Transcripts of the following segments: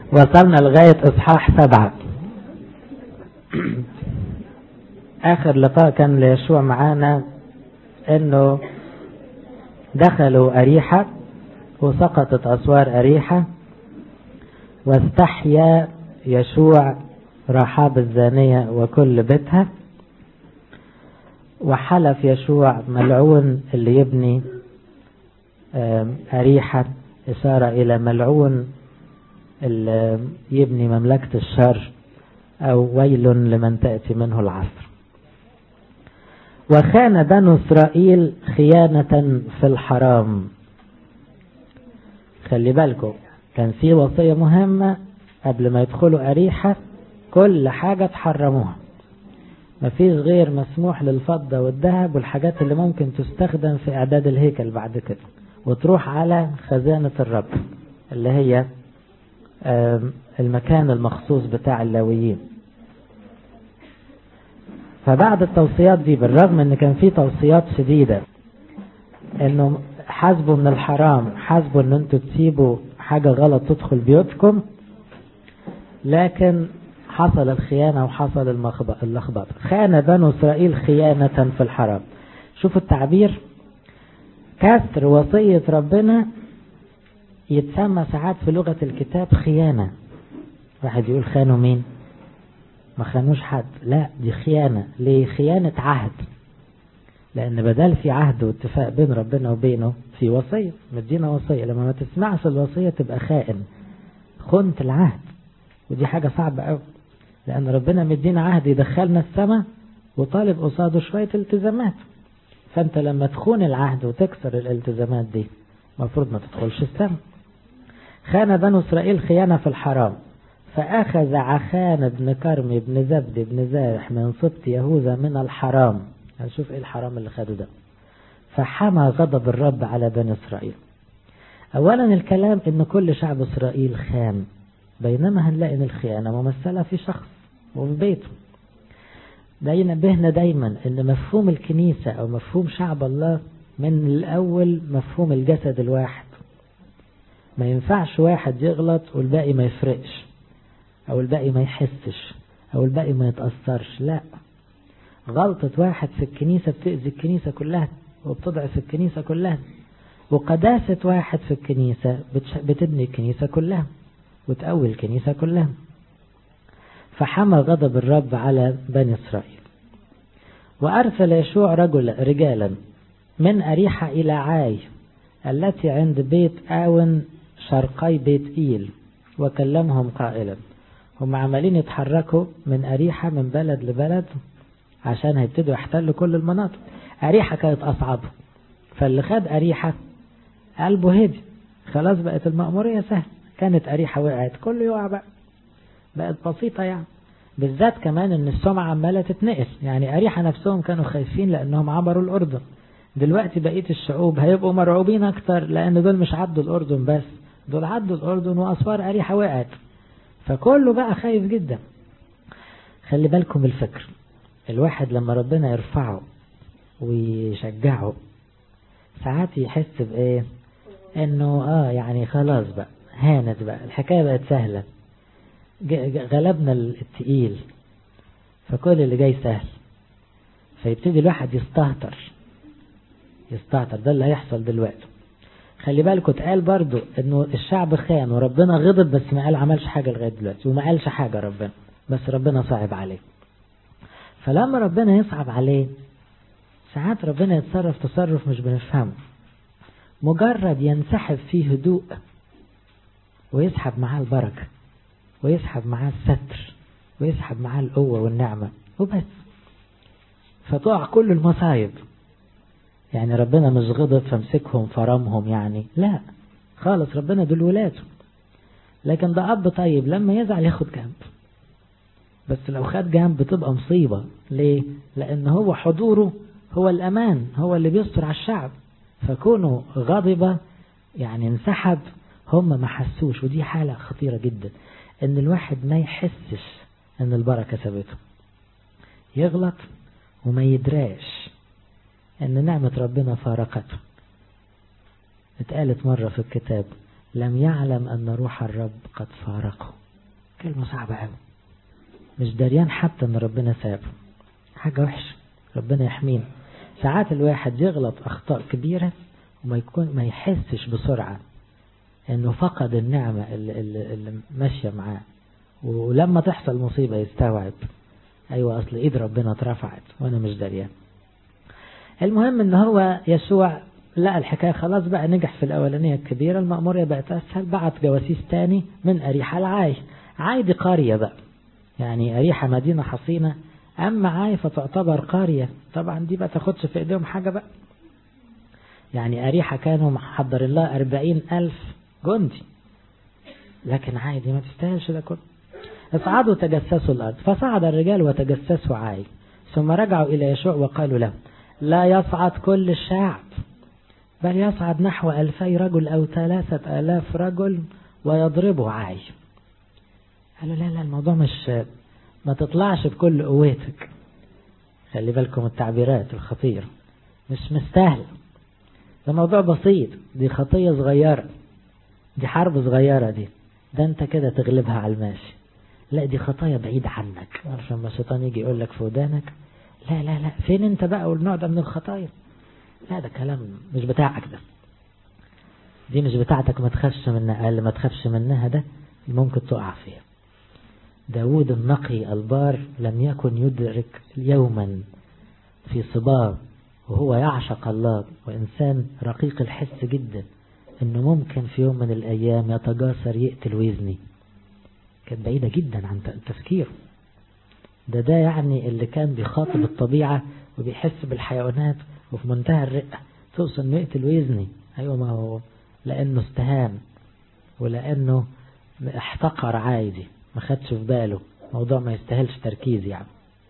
وصلنا لغاية إصحاح سبعة آخر لقاء كان ليشوع معانا إنه دخلوا أريحة وسقطت أسوار أريحة واستحيا يشوع رحاب الزانية وكل بيتها وحلف يشوع ملعون اللي يبني أريحة إشارة إلى ملعون اللي يبني مملكة الشر أو ويل لمن تأتي منه العصر وخان بنو إسرائيل خيانة في الحرام خلي بالكم كان في وصية مهمة قبل ما يدخلوا أريحة كل حاجة تحرموها مفيش غير مسموح للفضة والذهب والحاجات اللي ممكن تستخدم في إعداد الهيكل بعد كده وتروح على خزانة الرب اللي هي المكان المخصوص بتاع اللاويين فبعد التوصيات دي بالرغم ان كان في توصيات شديدة انه حاسبوا من الحرام حاسبوا ان انتوا تسيبوا حاجة غلط تدخل بيوتكم لكن حصل الخيانة وحصل اللخبطة خان بنو إسرائيل خيانة في الحرام شوفوا التعبير كسر وصية ربنا يتسمى ساعات في لغة الكتاب خيانة واحد يقول خانوا مين ما خانوش حد لا دي خيانة ليه خيانة عهد لأن بدل في عهد واتفاق بين ربنا وبينه في وصية مدينا وصية لما ما تسمعش الوصية تبقى خائن خنت العهد ودي حاجة صعبة قوي لأن ربنا مدينا عهد يدخلنا السماء وطالب قصاده شوية التزامات فأنت لما تخون العهد وتكسر الالتزامات دي المفروض ما تدخلش السماء خان بنو إسرائيل خيانة في الحرام فأخذ عخان بن كرم بن زبد بن زارح من سبط يهوذا من الحرام هنشوف ايه الحرام اللي خده ده فحمى غضب الرب على بني إسرائيل أولا الكلام إن كل شعب إسرائيل خان بينما هنلاقي إن الخيانة ممثلة في شخص وفي بيته دايما بهنا دايما إن مفهوم الكنيسة أو مفهوم شعب الله من الأول مفهوم الجسد الواحد ما ينفعش واحد يغلط والباقي ما يفرقش أو الباقي ما يحسش أو الباقي ما يتأثرش لا غلطة واحد في الكنيسة بتأذي الكنيسة كلها وبتضعف الكنيسة كلها وقداسة واحد في الكنيسة بتبني الكنيسة كلها وتقوي الكنيسة كلها فحمى غضب الرب على بني إسرائيل وأرسل يشوع رجل رجالا من أريحة إلى عاي التي عند بيت آون شرقي بيت إيل وكلمهم قائلا هم عمالين يتحركوا من أريحة من بلد لبلد عشان هيبتدوا يحتلوا كل المناطق أريحة كانت أصعب فاللي خد أريحة قلبه هدي خلاص بقت المأمورية سهل كانت أريحة وقعت كله يقع بقى بقت بسيطة يعني بالذات كمان ان السمعة عمالة تتنقل يعني أريحة نفسهم كانوا خايفين لأنهم عبروا الأردن دلوقتي بقية الشعوب هيبقوا مرعوبين أكتر لأن دول مش عدوا الأردن بس دول عدوا الأردن وأسوار أريحة وقعت فكله بقى خايف جدا خلي بالكم الفكر الواحد لما ربنا يرفعه ويشجعه ساعات يحس بإيه انه اه يعني خلاص بقى هانت بقى الحكاية بقت سهلة غلبنا التقيل فكل اللي جاي سهل فيبتدي الواحد يستهتر يستهتر ده اللي هيحصل دلوقتي خلي بالكوا اتقال برضو انه الشعب خان وربنا غضب بس ما قال عملش حاجة لغاية دلوقتي وما قالش حاجة ربنا بس ربنا صعب عليه فلما ربنا يصعب عليه ساعات ربنا يتصرف تصرف مش بنفهمه مجرد ينسحب فيه هدوء ويسحب معاه البركة ويسحب معاه الستر ويسحب معاه القوة والنعمة وبس فتقع كل المصايب يعني ربنا مش غضب فامسكهم فرمهم يعني لا خالص ربنا دول ولاده لكن ده أب طيب لما يزعل ياخد جنب بس لو خد جنب بتبقى مصيبة ليه؟ لأن هو حضوره هو الأمان هو اللي بيستر على الشعب فكونه غضب يعني انسحب هم ما حسوش ودي حالة خطيرة جدا ان الواحد ما يحسش ان البركة سابته يغلط وما يدراش ان نعمة ربنا فارقته اتقالت مرة في الكتاب لم يعلم ان روح الرب قد فارقه كلمة صعبة قوي مش دريان حتى ان ربنا سابه حاجة وحشة ربنا يحمينا ساعات الواحد يغلط اخطاء كبيرة وما يكون ما يحسش بسرعة انه فقد النعمة اللي, اللي, اللي ماشية معاه ولما تحصل مصيبة يستوعب ايوه اصل ايد ربنا اترفعت وانا مش دريان المهم ان هو يسوع لا الحكاية خلاص بقى نجح في الأولانية الكبيرة المأمورية بقت أسهل بعت جواسيس تاني من أريحة لعاي عاي دي قرية بقى يعني أريحة مدينة حصينة أما عاي فتعتبر قرية طبعا دي بقى تاخدش في إيديهم حاجة بقى يعني أريحة كانوا محضر الله أربعين ألف جندي لكن عاي دي ما تستاهلش ده كله اصعدوا تجسسوا الأرض فصعد الرجال وتجسسوا عاي ثم رجعوا إلى يشوع وقالوا له لا يصعد كل الشعب بل يصعد نحو ألفي رجل أو ثلاثة آلاف رجل ويضربوا عاي قالوا لا لا الموضوع مش ما تطلعش بكل قوتك خلي بالكم التعبيرات الخطيرة مش مستاهل ده موضوع بسيط دي خطية صغيرة دي حرب صغيرة دي ده انت كده تغلبها على الماشي لا دي خطايا بعيد عنك عشان ما الشيطان يجي يقول لك في ودانك لا لا لا فين انت بقى والنوع ده من الخطايا لا ده كلام مش بتاعك ده دي مش بتاعتك ما تخافش منها قال ما تخافش منها ده ممكن تقع فيها داود النقي البار لم يكن يدرك يوما في صباب وهو يعشق الله وإنسان رقيق الحس جدا إنه ممكن في يوم من الأيام يتجاسر يقتل ويزني كانت بعيدة جدا عن تفكيره ده ده يعني اللي كان بيخاطب الطبيعة وبيحس بالحيوانات وفي منتهى الرقة توصل انه يقتل ويزني ايوه ما هو لانه استهان ولانه احتقر عادي ما خدش في باله موضوع ما يستاهلش تركيز يعني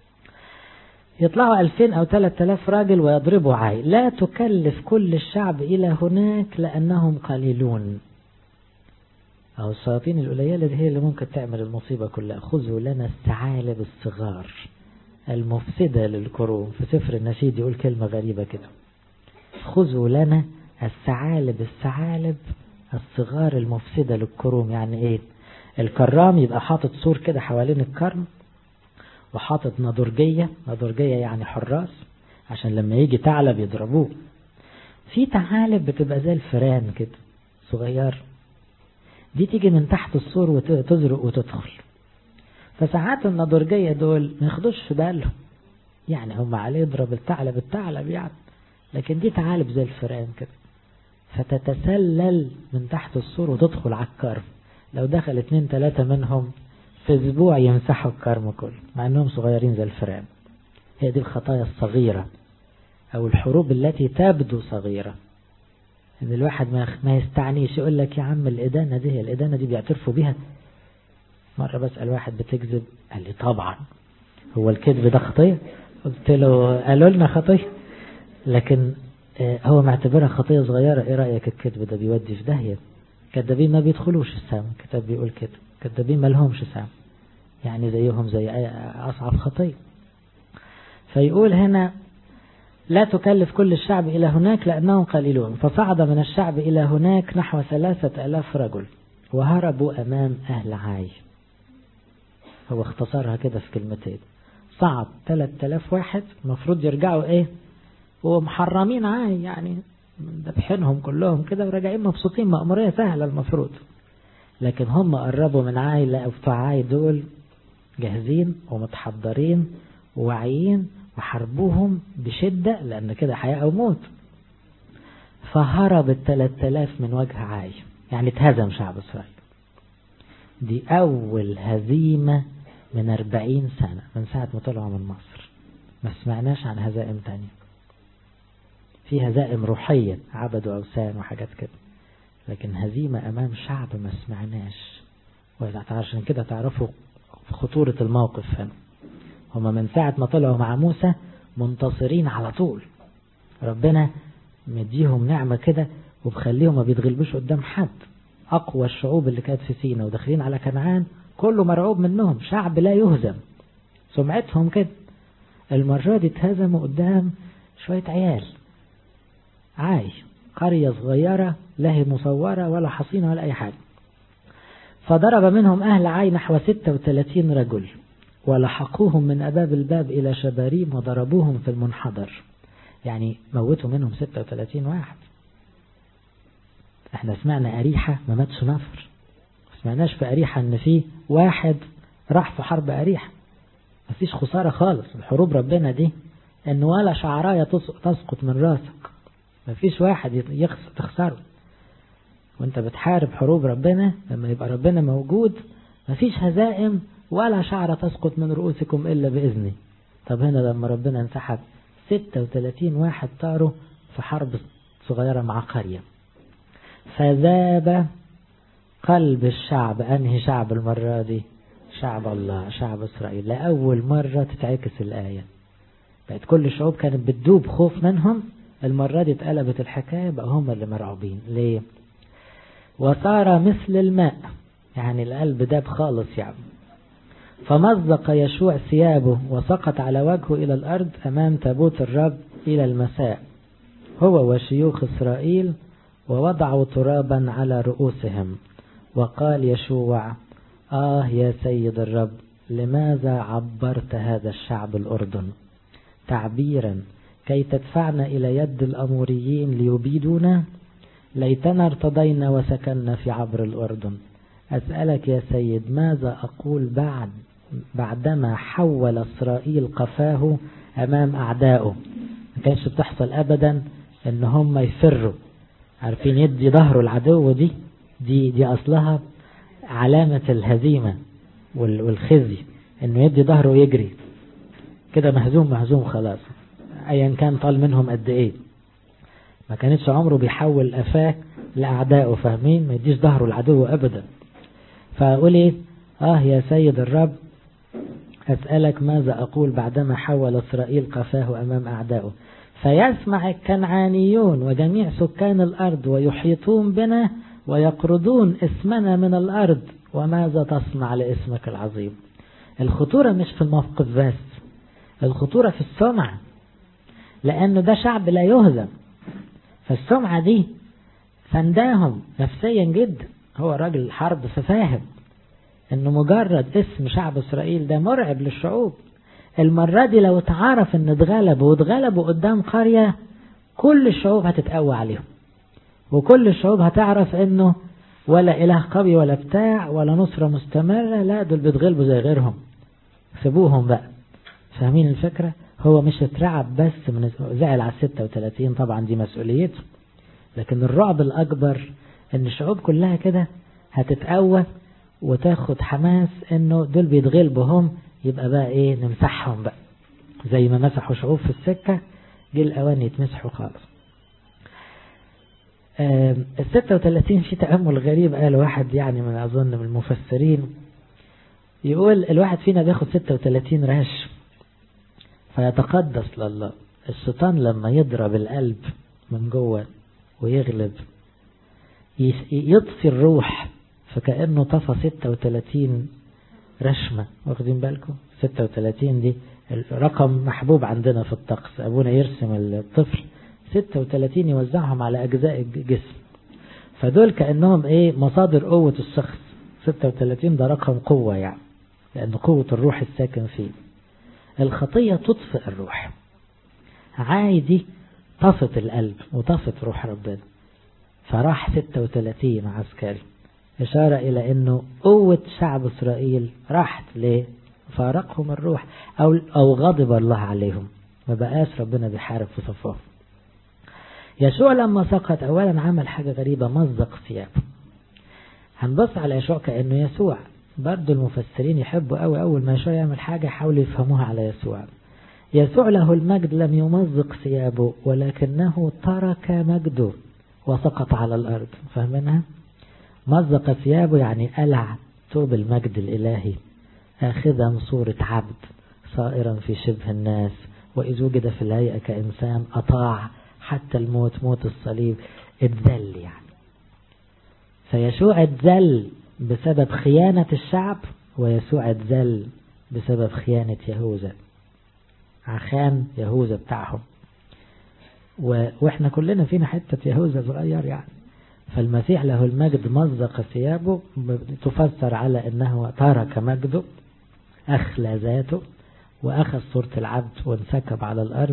يطلعوا ألفين أو ثلاثة آلاف راجل ويضربوا عاي لا تكلف كل الشعب إلى هناك لأنهم قليلون أو الشياطين القليلة دي هي اللي ممكن تعمل المصيبة كلها خذوا لنا الثعالب الصغار المفسدة للكروم في سفر النشيد يقول كلمة غريبة كده خذوا لنا الثعالب الثعالب الصغار المفسدة للكروم يعني ايه الكرام يبقى حاطط سور كده حوالين الكرم وحاطط نضرجية نضرجية يعني حراس عشان لما يجي ثعلب يضربوه في ثعالب بتبقى زي الفران كده صغير دي تيجي من تحت السور وتزرق وتدخل فساعات النضرجية دول ما ياخدوش في بالهم يعني هم عليه يضرب الثعلب الثعلب يعني لكن دي ثعالب زي الفئران كده فتتسلل من تحت السور وتدخل على الكرم لو دخل اتنين تلاتة منهم في اسبوع يمسحوا الكرم كله مع انهم صغيرين زي الفئران هي دي الخطايا الصغيرة او الحروب التي تبدو صغيرة ان الواحد ما يستعنيش يقول لك يا عم الادانة دي هي الادانة دي بيعترفوا بيها مرة بسأل واحد بتكذب قال لي طبعا هو الكذب ده خطية قلت له قالوا لنا خطية لكن هو معتبرها خطية صغيرة ايه رأيك الكذب ده بيودي في داهية كذابين ما بيدخلوش السام الكتاب بيقول كده كذابين ما لهمش سام يعني زيهم زي أي أصعب خطية فيقول هنا لا تكلف كل الشعب إلى هناك لأنهم قليلون فصعد من الشعب إلى هناك نحو ثلاثة ألاف رجل وهربوا أمام أهل عاي هو اختصرها كده في كلمتين صعد ثلاثة آلاف واحد المفروض يرجعوا ايه ومحرمين عاي يعني ذبحينهم كلهم كده وراجعين مبسوطين مأمورية سهلة المفروض لكن هم قربوا من عاي لقوا بتوع عاي دول جاهزين ومتحضرين وواعيين وحاربوهم بشدة لأن كده حياة أو موت فهرب الثلاثة آلاف من وجه عاي يعني اتهزم شعب إسرائيل دي أول هزيمة من أربعين سنة من ساعة ما طلعوا من مصر ما سمعناش عن هزائم تانية في هزائم روحية عبدوا أوثان وحاجات كده لكن هزيمة أمام شعب ما سمعناش عشان كده تعرفوا خطورة الموقف هنا هما من ساعة ما طلعوا مع موسى منتصرين على طول ربنا مديهم نعمة كده وبخليهم ما بيتغلبوش قدام حد أقوى الشعوب اللي كانت في سينا وداخلين على كنعان كله مرعوب منهم شعب لا يهزم سمعتهم كده المرة دي اتهزموا قدام شوية عيال عاي قرية صغيرة لا هي مصورة ولا حصينة ولا أي حاجة فضرب منهم أهل عين نحو 36 رجل ولحقوهم من أباب الباب إلى شباريم وضربوهم في المنحدر يعني موتوا منهم 36 واحد احنا سمعنا أريحة ما ماتش نفر سمعناش في أريحة ان في واحد راح في حرب أريحة مفيش خسارة خالص الحروب ربنا دي ان ولا شعراية تسقط من راسك مفيش واحد تخسره وانت بتحارب حروب ربنا لما يبقى ربنا موجود مفيش هزائم ولا شعرة تسقط من رؤوسكم إلا بإذني طب هنا لما ربنا انسحب 36 واحد طاروا في حرب صغيرة مع قرية فذاب قلب الشعب أنهي شعب المرة دي شعب الله شعب إسرائيل لأول مرة تتعكس الآية بقت كل الشعوب كانت بتدوب خوف منهم المرة دي اتقلبت الحكاية بقى هم اللي مرعوبين ليه وصار مثل الماء يعني القلب داب خالص يعني فمزق يشوع ثيابه وسقط على وجهه إلى الأرض أمام تابوت الرب إلى المساء هو وشيوخ إسرائيل ووضعوا ترابا على رؤوسهم وقال يشوع آه يا سيد الرب لماذا عبرت هذا الشعب الأردن تعبيرا كي تدفعنا إلى يد الأموريين ليبيدونا ليتنا ارتضينا وسكننا في عبر الأردن أسألك يا سيد ماذا أقول بعد بعدما حول إسرائيل قفاه أمام أعدائه ما كانش بتحصل أبدا إن هم يفروا عارفين يدي ظهره العدو دي دي دي أصلها علامة الهزيمة والخزي إنه يدي ظهره ويجري كده مهزوم مهزوم خلاص أيا كان طال منهم قد إيه ما كانتش عمره بيحول قفاه لأعدائه فاهمين ما يديش ظهره العدو أبدا فأقول إيه آه يا سيد الرب أسألك ماذا أقول بعدما حول إسرائيل قفاه أمام أعدائه فيسمع الكنعانيون وجميع سكان الأرض ويحيطون بنا ويقرضون اسمنا من الأرض وماذا تصنع لاسمك العظيم الخطورة مش في الموقف بس الخطورة في السمعة لأنه ده شعب لا يهزم فالسمعة دي فنداهم نفسيا جدا هو راجل الحرب ففاهم انه مجرد اسم شعب اسرائيل ده مرعب للشعوب المرة دي لو اتعرف ان اتغلبوا واتغلبوا قدام قرية كل الشعوب هتتقوى عليهم وكل الشعوب هتعرف انه ولا اله قوي ولا بتاع ولا نصرة مستمرة لا دول بيتغلبوا زي غيرهم سيبوهم بقى فاهمين الفكرة هو مش اترعب بس من زعل على 36 طبعا دي مسؤوليته لكن الرعب الأكبر ان الشعوب كلها كده هتتقوى وتاخد حماس انه دول بيتغلبوا هم يبقى بقى ايه نمسحهم بقى زي ما مسحوا شعوب في السكة جه الأوان يتمسحوا خالص ال 36 في تأمل غريب قال واحد يعني من أظن من المفسرين يقول الواحد فينا بياخد 36 رش فيتقدس لله الشيطان لما يضرب القلب من جوه ويغلب يطفي الروح فكأنه طفى 36 رشمة واخدين بالكم 36 دي رقم محبوب عندنا في الطقس أبونا يرسم الطفل 36 يوزعهم على أجزاء الجسم فدول كأنهم إيه مصادر قوة الشخص 36 ده رقم قوة يعني لأن قوة الروح الساكن فيه الخطية تطفئ الروح عادي طفت القلب وطفت روح ربنا فراح 36 عسكري إشارة إلى أنه قوة شعب إسرائيل راحت ليه فارقهم الروح أو, أو غضب الله عليهم ما بقاش ربنا بيحارب في صفهم يشوع لما سقط أولا عمل حاجة غريبة مزق ثيابه هنبص على يشوع كأنه يسوع برضو المفسرين يحبوا أوي أول ما يشوع يعمل حاجة يحاولوا يفهموها على يسوع يسوع له المجد لم يمزق ثيابه ولكنه ترك مجده وسقط على الأرض فاهمينها مزق ثيابه يعني قلع ثوب المجد الإلهي آخذا صورة عبد صائرا في شبه الناس وإذ وجد في الهيئة كإنسان أطاع حتى الموت موت الصليب اتذل يعني فيشوع اتذل بسبب خيانة الشعب ويسوع اتذل بسبب خيانة يهوذا عخان يهوذا بتاعهم و... واحنا كلنا فينا حتة يهوذا صغير يعني فالمسيح له المجد مزق ثيابه تفسر على أنه ترك مجده أخلى ذاته وأخذ صورة العبد وانسكب على الأرض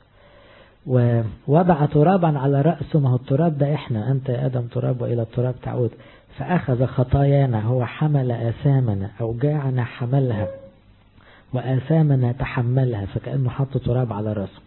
ووضع ترابا على رأسه ما هو التراب ده إحنا أنت يا آدم تراب وإلى التراب تعود فأخذ خطايانا هو حمل آثامنا أوجاعنا حملها وآثامنا تحملها فكأنه حط تراب على رأسه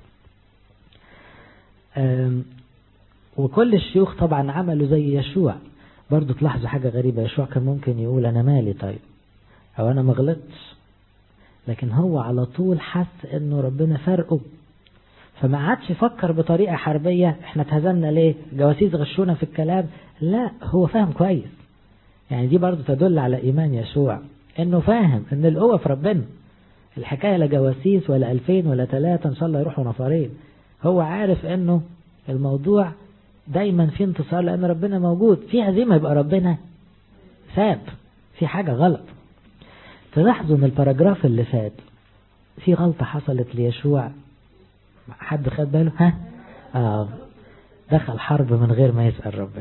وكل الشيوخ طبعا عملوا زي يشوع برضو تلاحظوا حاجة غريبة يشوع كان ممكن يقول أنا مالي طيب أو أنا مغلطش لكن هو على طول حس أنه ربنا فرقه فما عادش يفكر بطريقة حربية احنا اتهزمنا ليه جواسيس غشونا في الكلام لا هو فاهم كويس يعني دي برضو تدل على إيمان يشوع انه فاهم ان القوة في ربنا الحكاية لا جواسيس ولا ألفين ولا ثلاثة ان شاء الله يروحوا نفرين هو عارف انه الموضوع دايما في انتصار لان ربنا موجود في هزيمة يبقى ربنا ساب في حاجة غلط تلاحظوا ان الباراجراف اللي فات في غلطة حصلت ليشوع حد خد باله ها آه دخل حرب من غير ما يسأل ربنا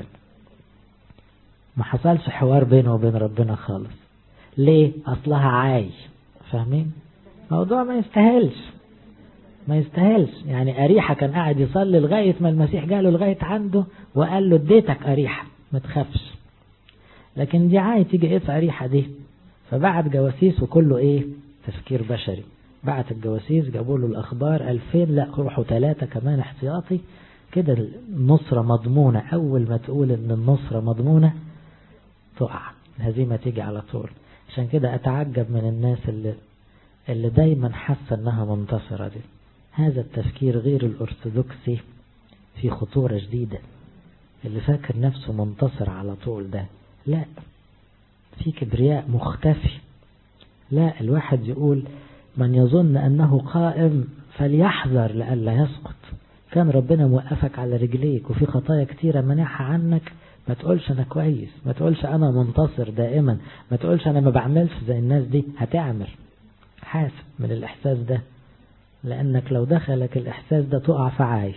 ما حصلش حوار بينه وبين ربنا خالص ليه اصلها عاي فاهمين موضوع ما يستاهلش ما يستاهلش يعني أريحة كان قاعد يصلي لغاية ما المسيح جاله لغاية عنده وقال له اديتك أريحة ما تخافش لكن دي عاي تيجي ايه في أريحة دي فبعت جواسيس وكله ايه تفكير بشري بعت الجواسيس جابوا له الأخبار ألفين لا روحوا ثلاثة كمان احتياطي كده النصرة مضمونة أول ما تقول إن النصرة مضمونة تقع الهزيمة تيجي على طول عشان كده أتعجب من الناس اللي اللي دايما حاسة إنها منتصرة دي هذا التفكير غير الأرثوذكسي في خطورة جديدة اللي فاكر نفسه منتصر على طول ده لا في كبرياء مختفي لا الواحد يقول من يظن أنه قائم فليحذر لئلا يسقط كان ربنا موقفك على رجليك وفي خطايا كتيرة منعها عنك ما تقولش أنا كويس ما تقولش أنا منتصر دائما ما تقولش أنا ما بعملش زي الناس دي هتعمل حاسب من الإحساس ده لأنك لو دخلك الإحساس ده تقع في عاي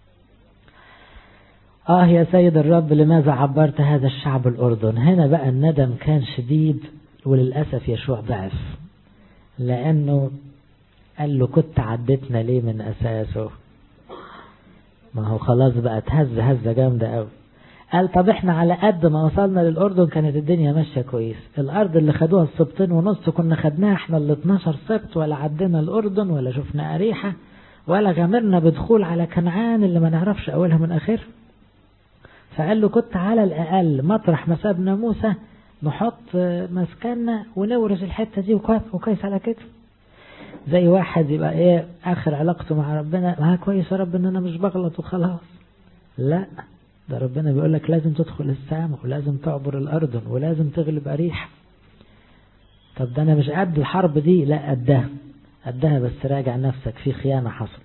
آه يا سيد الرب لماذا عبرت هذا الشعب الأردن هنا بقى الندم كان شديد وللأسف يشوع ضعف لأنه قال له كنت عدتنا ليه من أساسه ما هو خلاص بقى تهز هزة جامدة قوي قال طب احنا على قد ما وصلنا للأردن كانت الدنيا ماشية كويس الأرض اللي خدوها السبطين ونص كنا خدناها احنا ال 12 سبت ولا عدينا الأردن ولا شفنا أريحة ولا غامرنا بدخول على كنعان اللي ما نعرفش أولها من آخر فقال له كنت على الأقل مطرح ما سابنا موسى نحط مسكننا ونورث الحتة دي وكويس على كده زي واحد يبقى ايه اخر علاقته مع ربنا ما كويس يا رب ان انا مش بغلط وخلاص لا ده ربنا بيقول لك لازم تدخل السماء ولازم تعبر الأردن ولازم تغلب أريح طب ده أنا مش قد الحرب دي لا قدها قدها بس راجع نفسك في خيانة حصل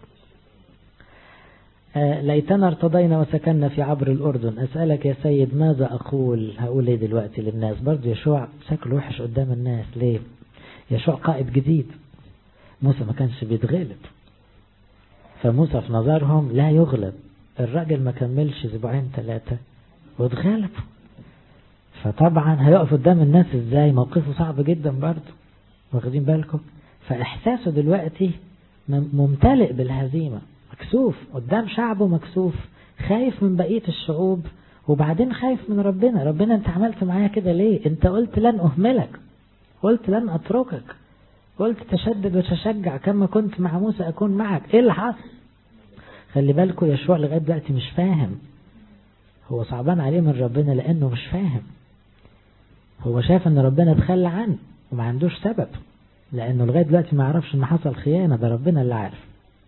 آه ليتنا ارتضينا وسكننا في عبر الأردن أسألك يا سيد ماذا أقول هقول ايه دلوقتي للناس برضو يشوع شكله وحش قدام الناس ليه يشوع قائد جديد موسى ما كانش بيتغلب فموسى في نظرهم لا يغلب الراجل ما كملش اسبوعين ثلاثة واتغلب فطبعا هيقف قدام الناس ازاي موقفه صعب جدا برضه واخدين بالكم فاحساسه دلوقتي ممتلئ بالهزيمة مكسوف قدام شعبه مكسوف خايف من بقية الشعوب وبعدين خايف من ربنا ربنا انت عملت معايا كده ليه انت قلت لن اهملك قلت لن اتركك قلت تشدد وتشجع كما كنت مع موسى اكون معك ايه اللي حصل خلي بالكم يشوع لغاية دلوقتي مش فاهم هو صعبان عليه من ربنا لأنه مش فاهم هو شايف ان ربنا تخلى عنه وما عندوش سبب لأنه لغاية دلوقتي ما عرفش ان حصل خيانة ده ربنا اللي عارف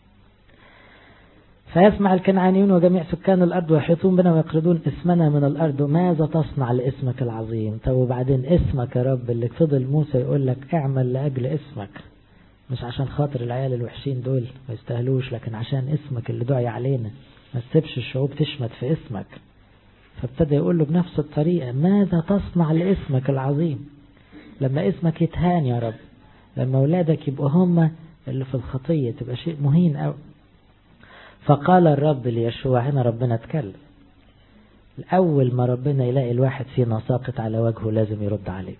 فيسمع الكنعانيون وجميع سكان الأرض ويحيطون بنا ويقرضون اسمنا من الأرض ماذا تصنع لاسمك العظيم طب وبعدين اسمك يا رب اللي فضل موسى يقول لك اعمل لأجل اسمك مش عشان خاطر العيال الوحشين دول ما يستاهلوش لكن عشان اسمك اللي دعي علينا ما تسيبش الشعوب تشمت في اسمك فابتدى يقول له بنفس الطريقة ماذا تصنع لاسمك العظيم لما اسمك يتهان يا رب لما أولادك يبقوا هم اللي في الخطية تبقى شيء مهين أو فقال الرب ليشوع هنا ربنا اتكلم الأول ما ربنا يلاقي الواحد فينا ساقط على وجهه لازم يرد عليه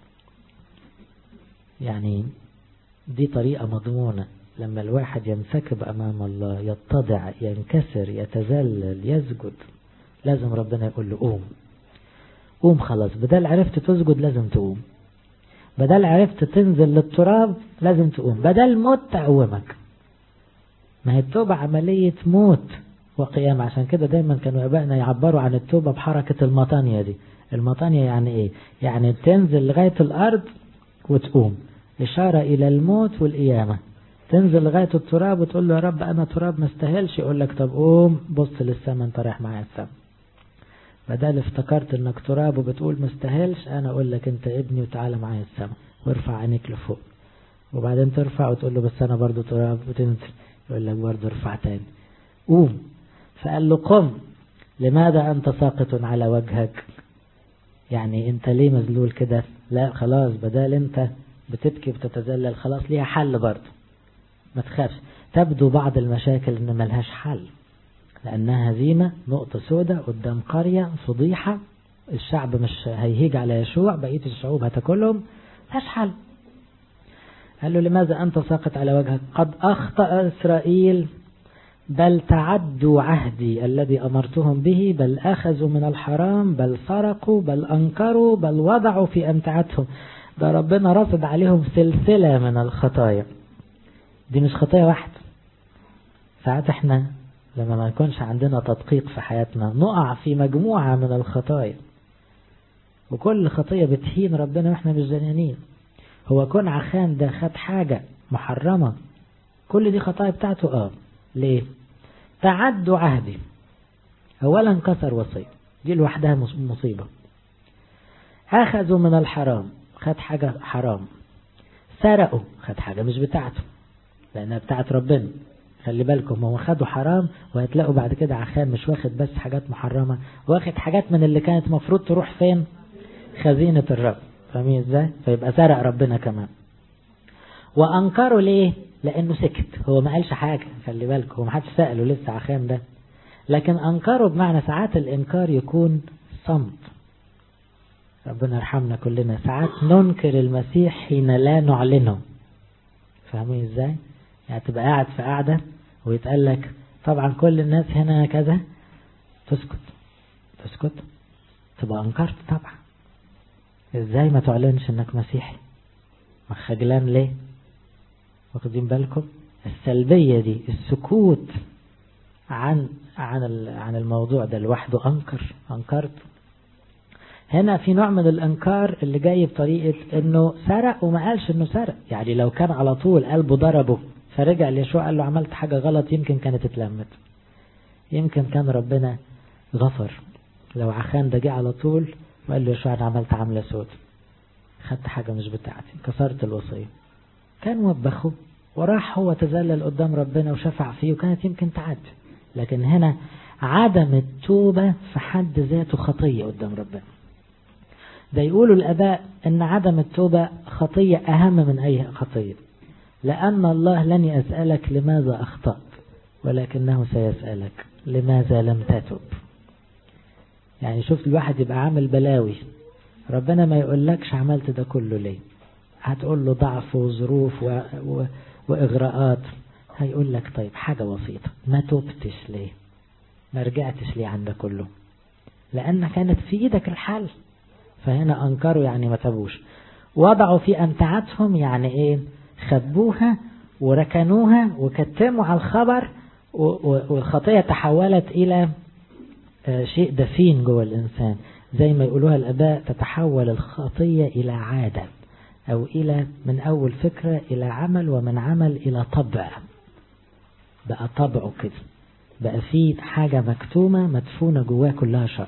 يعني دي طريقة مضمونة لما الواحد ينسكب أمام الله يتضع ينكسر يتذلل يسجد لازم ربنا يقول له قوم قوم خلاص بدل عرفت تسجد لازم تقوم بدل عرفت تنزل للتراب لازم تقوم بدل موت تقومك ما هي التوبة عملية موت وقيام عشان كده دايما كانوا ابائنا يعبروا عن التوبة بحركة المطانية دي المطانية يعني ايه يعني تنزل لغاية الارض وتقوم اشارة الى الموت والقيامة تنزل لغاية التراب وتقول له يا رب انا تراب ما استاهلش يقول لك طب قوم بص للسما انت رايح معايا السما بدل افتكرت انك تراب وبتقول ما استاهلش انا اقول لك انت ابني وتعالى معايا السما وارفع عينيك لفوق وبعدين ترفع وتقول له بس انا برضو تراب وتنزل يقول لك برضو ارفع تاني قوم فقال له قم لماذا أنت ساقط على وجهك يعني أنت ليه مذلول كده لا خلاص بدال أنت بتبكي وبتتذلل خلاص ليها حل برضه ما تخافش تبدو بعض المشاكل ان ملهاش حل لأنها هزيمة نقطة سوداء قدام قرية فضيحة الشعب مش هيهيج على يشوع بقية الشعوب هتاكلهم ملهاش حل قال له لماذا أنت ساقط على وجهك قد أخطأ إسرائيل بل تعدوا عهدي الذي أمرتهم به بل أخذوا من الحرام بل سرقوا بل أنكروا بل وضعوا في أمتعتهم ده ربنا رصد عليهم سلسلة من الخطايا دي مش خطايا واحدة ساعات احنا لما ما يكونش عندنا تدقيق في حياتنا نقع في مجموعة من الخطايا وكل خطية بتهين ربنا واحنا مش زنانين هو كون عخان ده خد حاجة محرمة كل دي خطايا بتاعته اه ليه تعدوا عهدي اولا كسر وصية دي لوحدها مصيبة اخذوا من الحرام خد حاجة حرام سرقوا خد حاجة مش بتاعته لانها بتاعت ربنا خلي بالكم هو خدوا حرام وهتلاقوا بعد كده عخان مش واخد بس حاجات محرمة واخد حاجات من اللي كانت مفروض تروح فين خزينة الرب فاهمين ازاي فيبقى سرق ربنا كمان وانكروا ليه لانه سكت هو ما قالش حاجة خلي بالك هو ما حدش سأله لسه عخان ده لكن انكروا بمعنى ساعات الانكار يكون صمت ربنا يرحمنا كلنا ساعات ننكر المسيح حين لا نعلنه فاهمين ازاي يعني تبقى قاعد في قاعدة ويتقال لك طبعا كل الناس هنا كذا تسكت تسكت تبقى انكرت طبعا ازاي ما تعلنش انك مسيحي ما خجلان ليه واخدين بالكم السلبية دي السكوت عن عن عن الموضوع ده لوحده انكر انكرت هنا في نوع من الانكار اللي جاي بطريقة انه سرق وما قالش انه سرق يعني لو كان على طول قلبه ضربه فرجع ليشوع قال له عملت حاجة غلط يمكن كانت اتلمت يمكن كان ربنا غفر لو عخان ده جه على طول وقال له يشوع انا عملت عملة سود خدت حاجة مش بتاعتي كسرت الوصية كان وبخه وراح هو تذلل قدام ربنا وشفع فيه وكانت يمكن تعدي لكن هنا عدم التوبة في حد ذاته خطية قدام ربنا ده يقولوا الآباء أن عدم التوبة خطية أهم من أي خطية لأن الله لن يسألك لماذا أخطأت ولكنه سيسألك لماذا لم تتب يعني شوف الواحد يبقى عامل بلاوي ربنا ما يقولكش عملت ده كله ليه هتقول له ضعف وظروف و... و... وإغراءات هيقول لك طيب حاجة بسيطة ما توبتش ليه ما رجعتش ليه عند كله لأن كانت في إيدك الحل فهنا أنكروا يعني ما تبوش وضعوا في أمتعتهم يعني إيه خبوها وركنوها وكتموا على الخبر والخطية تحولت إلى شيء دفين جوه الإنسان زي ما يقولوها الآباء تتحول الخطية إلى عادة أو إلى من أول فكرة إلى عمل ومن عمل إلى طبع بقى طبعه كده بقى فيه حاجة مكتومة مدفونة جواه كلها شر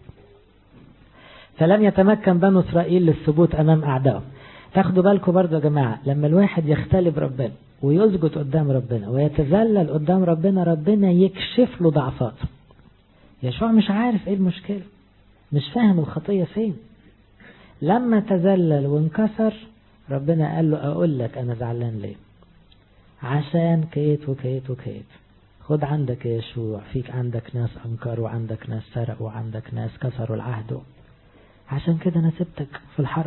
فلم يتمكن بنو إسرائيل للثبوت أمام أعدائهم تاخدوا بالكم برضو يا جماعة لما الواحد يختلف ربنا ويسجد قدام ربنا ويتذلل قدام ربنا ربنا يكشف له ضعفاته يشوع مش عارف ايه المشكلة مش فاهم الخطية فين لما تذلل وانكسر ربنا قال له اقول لك انا زعلان ليه عشان كيت وكيت وكيت خد عندك يا يشوع فيك عندك ناس أنكروا وعندك ناس سرقوا وعندك ناس كسروا العهد عشان كده أنا سبتك في الحرب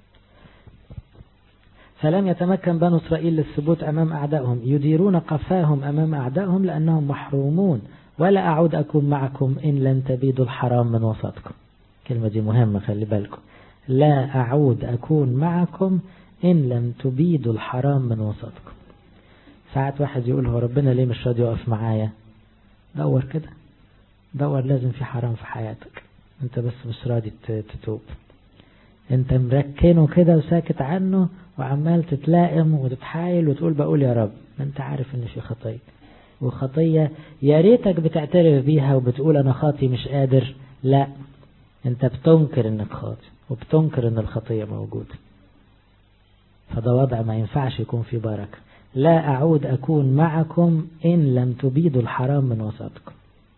فلم يتمكن بنو إسرائيل للثبوت أمام أعدائهم يديرون قفاهم أمام أعدائهم لأنهم محرومون ولا أعود أكون معكم إن لم تبيدوا الحرام من وسطكم كلمة دي مهمة خلي بالكم لا أعود أكون معكم إن لم تبيدوا الحرام من وسطكم ساعات واحد يقول هو ربنا ليه مش راضي يقف معايا دور كده دور لازم في حرام في حياتك انت بس مش راضي تتوب انت مركنه كده وساكت عنه وعمال تتلائم وتتحايل وتقول بقول يا رب ما انت عارف ان في خطية وخطية يا ريتك بتعترف بيها وبتقول انا خاطي مش قادر لا انت بتنكر انك خاطي وبتنكر ان الخطية موجودة فده وضع ما ينفعش يكون في بركة لا أعود أكون معكم إن لم تبيدوا الحرام من وسطكم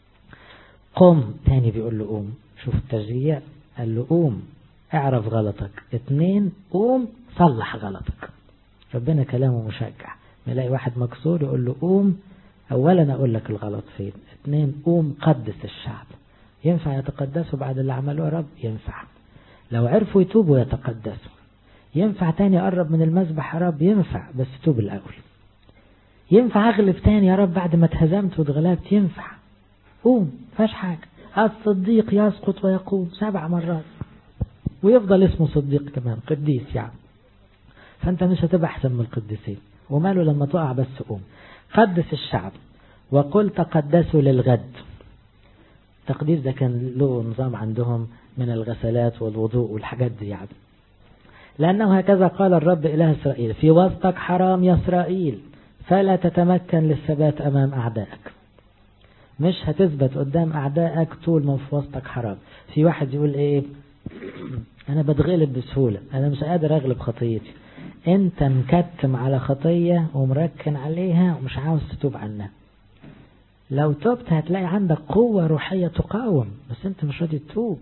قم تاني بيقول له قوم شوف التشجيع قال له قوم اعرف غلطك اتنين قوم صلح غلطك ربنا كلامه مشجع يلاقي واحد مكسور يقول له قوم اولا اقول لك الغلط فين اتنين قوم قدس الشعب ينفع يتقدسوا بعد اللي عملوه يا رب ينفع لو عرفوا يتوبوا يتقدسوا ينفع تاني اقرب من المذبح يا رب ينفع بس توب الاول ينفع اغلب تاني يا رب بعد ما اتهزمت واتغلبت ينفع قوم فاش حاجة الصديق يسقط ويقوم سبع مرات ويفضل اسمه صديق كمان قديس يعني فانت مش هتبقى احسن من القديسين وماله لما تقع بس قوم قدس الشعب وقل تقدسوا للغد التقديس ده كان له نظام عندهم من الغسلات والوضوء والحاجات دي يعني لأنه هكذا قال الرب إله إسرائيل في وسطك حرام يا إسرائيل فلا تتمكن للثبات أمام أعدائك مش هتثبت قدام أعدائك طول ما في وسطك حرام في واحد يقول إيه أنا بتغلب بسهولة أنا مش قادر أغلب خطيتي أنت مكتم على خطية ومركن عليها ومش عاوز تتوب عنها لو تبت هتلاقي عندك قوة روحية تقاوم بس أنت مش راضي تتوب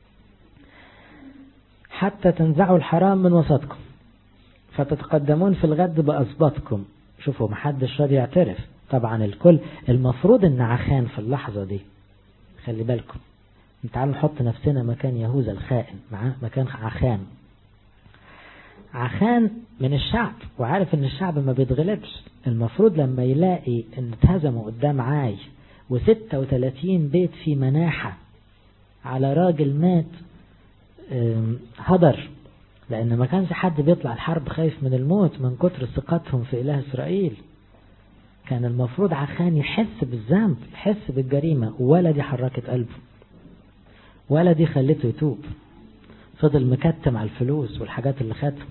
حتى تنزعوا الحرام من وسطكم فتتقدمون في الغد بأصباتكم شوفوا محدش راضي يعترف طبعا الكل المفروض ان عخان في اللحظة دي خلي بالكم تعالوا نحط نفسنا مكان يهوذا الخائن معاه مكان عخان عخان من الشعب وعارف ان الشعب ما بيتغلبش المفروض لما يلاقي ان اتهزموا قدام عاي وستة وثلاثين بيت في مناحة على راجل مات هدر لأن ما كانش حد بيطلع الحرب خايف من الموت من كتر ثقتهم في إله إسرائيل كان المفروض عخان يحس بالذنب يحس بالجريمة ولا دي حركت قلبه ولا دي خلته يتوب فضل مكتم على الفلوس والحاجات اللي خدها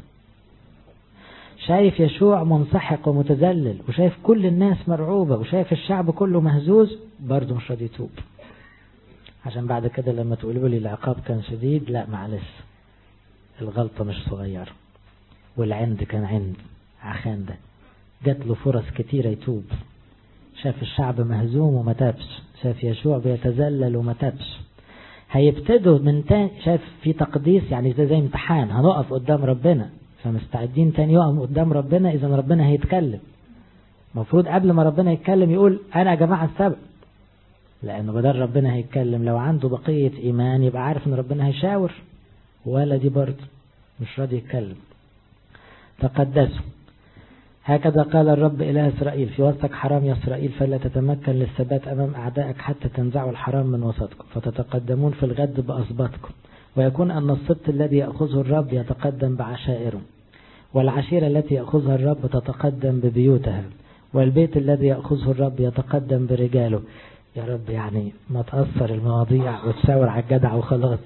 شايف يشوع منسحق ومتذلل وشايف كل الناس مرعوبة وشايف الشعب كله مهزوز برضه مش راضي يتوب عشان بعد كده لما تقولوا لي العقاب كان شديد لا معلش الغلطة مش صغيرة والعند كان عند عخان ده جات له فرص كتيرة يتوب شاف الشعب مهزوم وما تابش شاف يشوع بيتذلل وما تابش هيبتدوا من تاني شاف في تقديس يعني زي زي امتحان هنقف قدام ربنا فمستعدين تاني يقف قدام ربنا اذا ربنا هيتكلم المفروض قبل ما ربنا يتكلم يقول انا يا جماعة السبب لانه بدل ربنا هيتكلم لو عنده بقية ايمان يبقى عارف ان ربنا هيشاور ولا دي برضه مش راضي يتكلم تقدسوا هكذا قال الرب إله إسرائيل في وسطك حرام يا إسرائيل فلا تتمكن للثبات أمام أعدائك حتى تنزعوا الحرام من وسطكم فتتقدمون في الغد بأصباتكم ويكون أن السبط الذي يأخذه الرب يتقدم بعشائره والعشيرة التي يأخذها الرب تتقدم ببيوتها والبيت الذي يأخذه الرب يتقدم برجاله يا رب يعني ما تأثر المواضيع وتشاور على الجدع وخلاص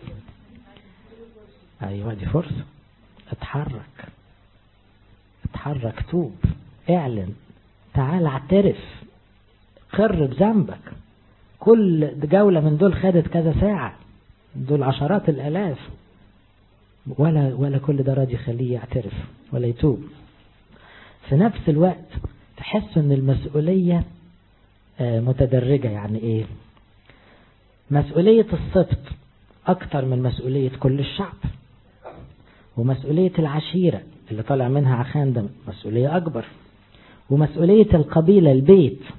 أيوة دي فرصة اتحرك اتحرك توب اعلن تعال اعترف قر بذنبك كل جولة من دول خدت كذا ساعة دول عشرات الآلاف ولا ولا كل ده راضي يخليه يعترف ولا يتوب في نفس الوقت تحس ان المسؤولية متدرجة يعني ايه مسؤولية السبط اكتر من مسؤولية كل الشعب ومسؤولية العشيرة اللي طالع منها عخان ده مسؤولية أكبر ومسؤولية القبيلة البيت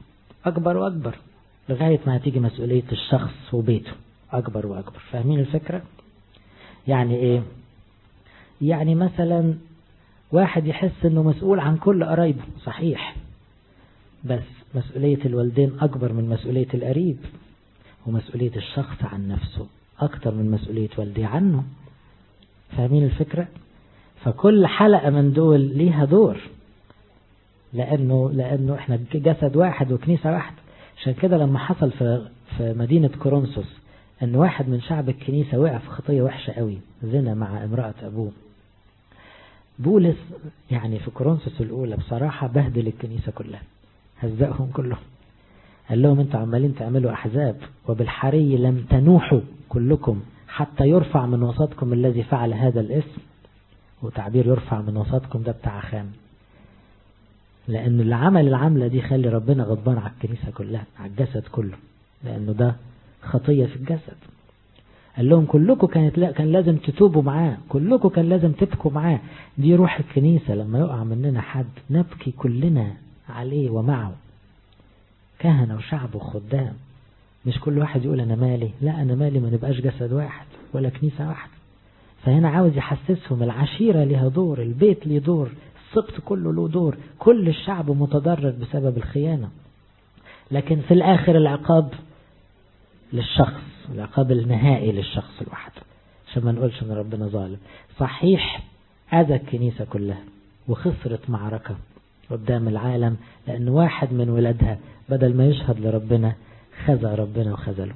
أكبر وأكبر لغاية ما هتيجي مسؤولية الشخص وبيته أكبر وأكبر فاهمين الفكرة؟ يعني إيه؟ يعني مثلا واحد يحس انه مسؤول عن كل قرايبه صحيح بس مسؤولية الوالدين اكبر من مسؤولية القريب ومسؤولية الشخص عن نفسه اكتر من مسؤولية والديه عنه فاهمين الفكرة فكل حلقة من دول ليها دور لانه لانه احنا جسد واحد وكنيسة واحدة عشان كده لما حصل في في مدينة كورنثوس ان واحد من شعب الكنيسة وقع في خطية وحشة قوي زنا مع امرأة ابوه بولس يعني في كورنثوس الأولى بصراحة بهدل الكنيسة كلها هزقهم كلهم قال لهم انتوا عمالين تعملوا أحزاب وبالحري لم تنوحوا كلكم حتى يرفع من وسطكم الذي فعل هذا الاسم وتعبير يرفع من وسطكم ده بتاع خام لأن اللي عمل العملة دي خلي ربنا غضبان على الكنيسة كلها على الجسد كله لأنه ده خطية في الجسد قال لهم كلكم كانت لا كان لازم تتوبوا معاه كلكم كان لازم تبكوا معاه دي روح الكنيسة لما يقع مننا حد نبكي كلنا عليه ومعه كهنة وشعب وخدام مش كل واحد يقول أنا مالي لا أنا مالي ما نبقاش جسد واحد ولا كنيسة واحدة فهنا عاوز يحسسهم العشيرة لها دور البيت ليه دور السبط كله له دور كل الشعب متضرر بسبب الخيانة لكن في الآخر العقاب للشخص العقاب النهائي للشخص الواحد عشان ما نقولش ان ربنا ظالم صحيح اذى الكنيسة كلها وخسرت معركة قدام العالم لان واحد من ولادها بدل ما يشهد لربنا خزى ربنا وخذله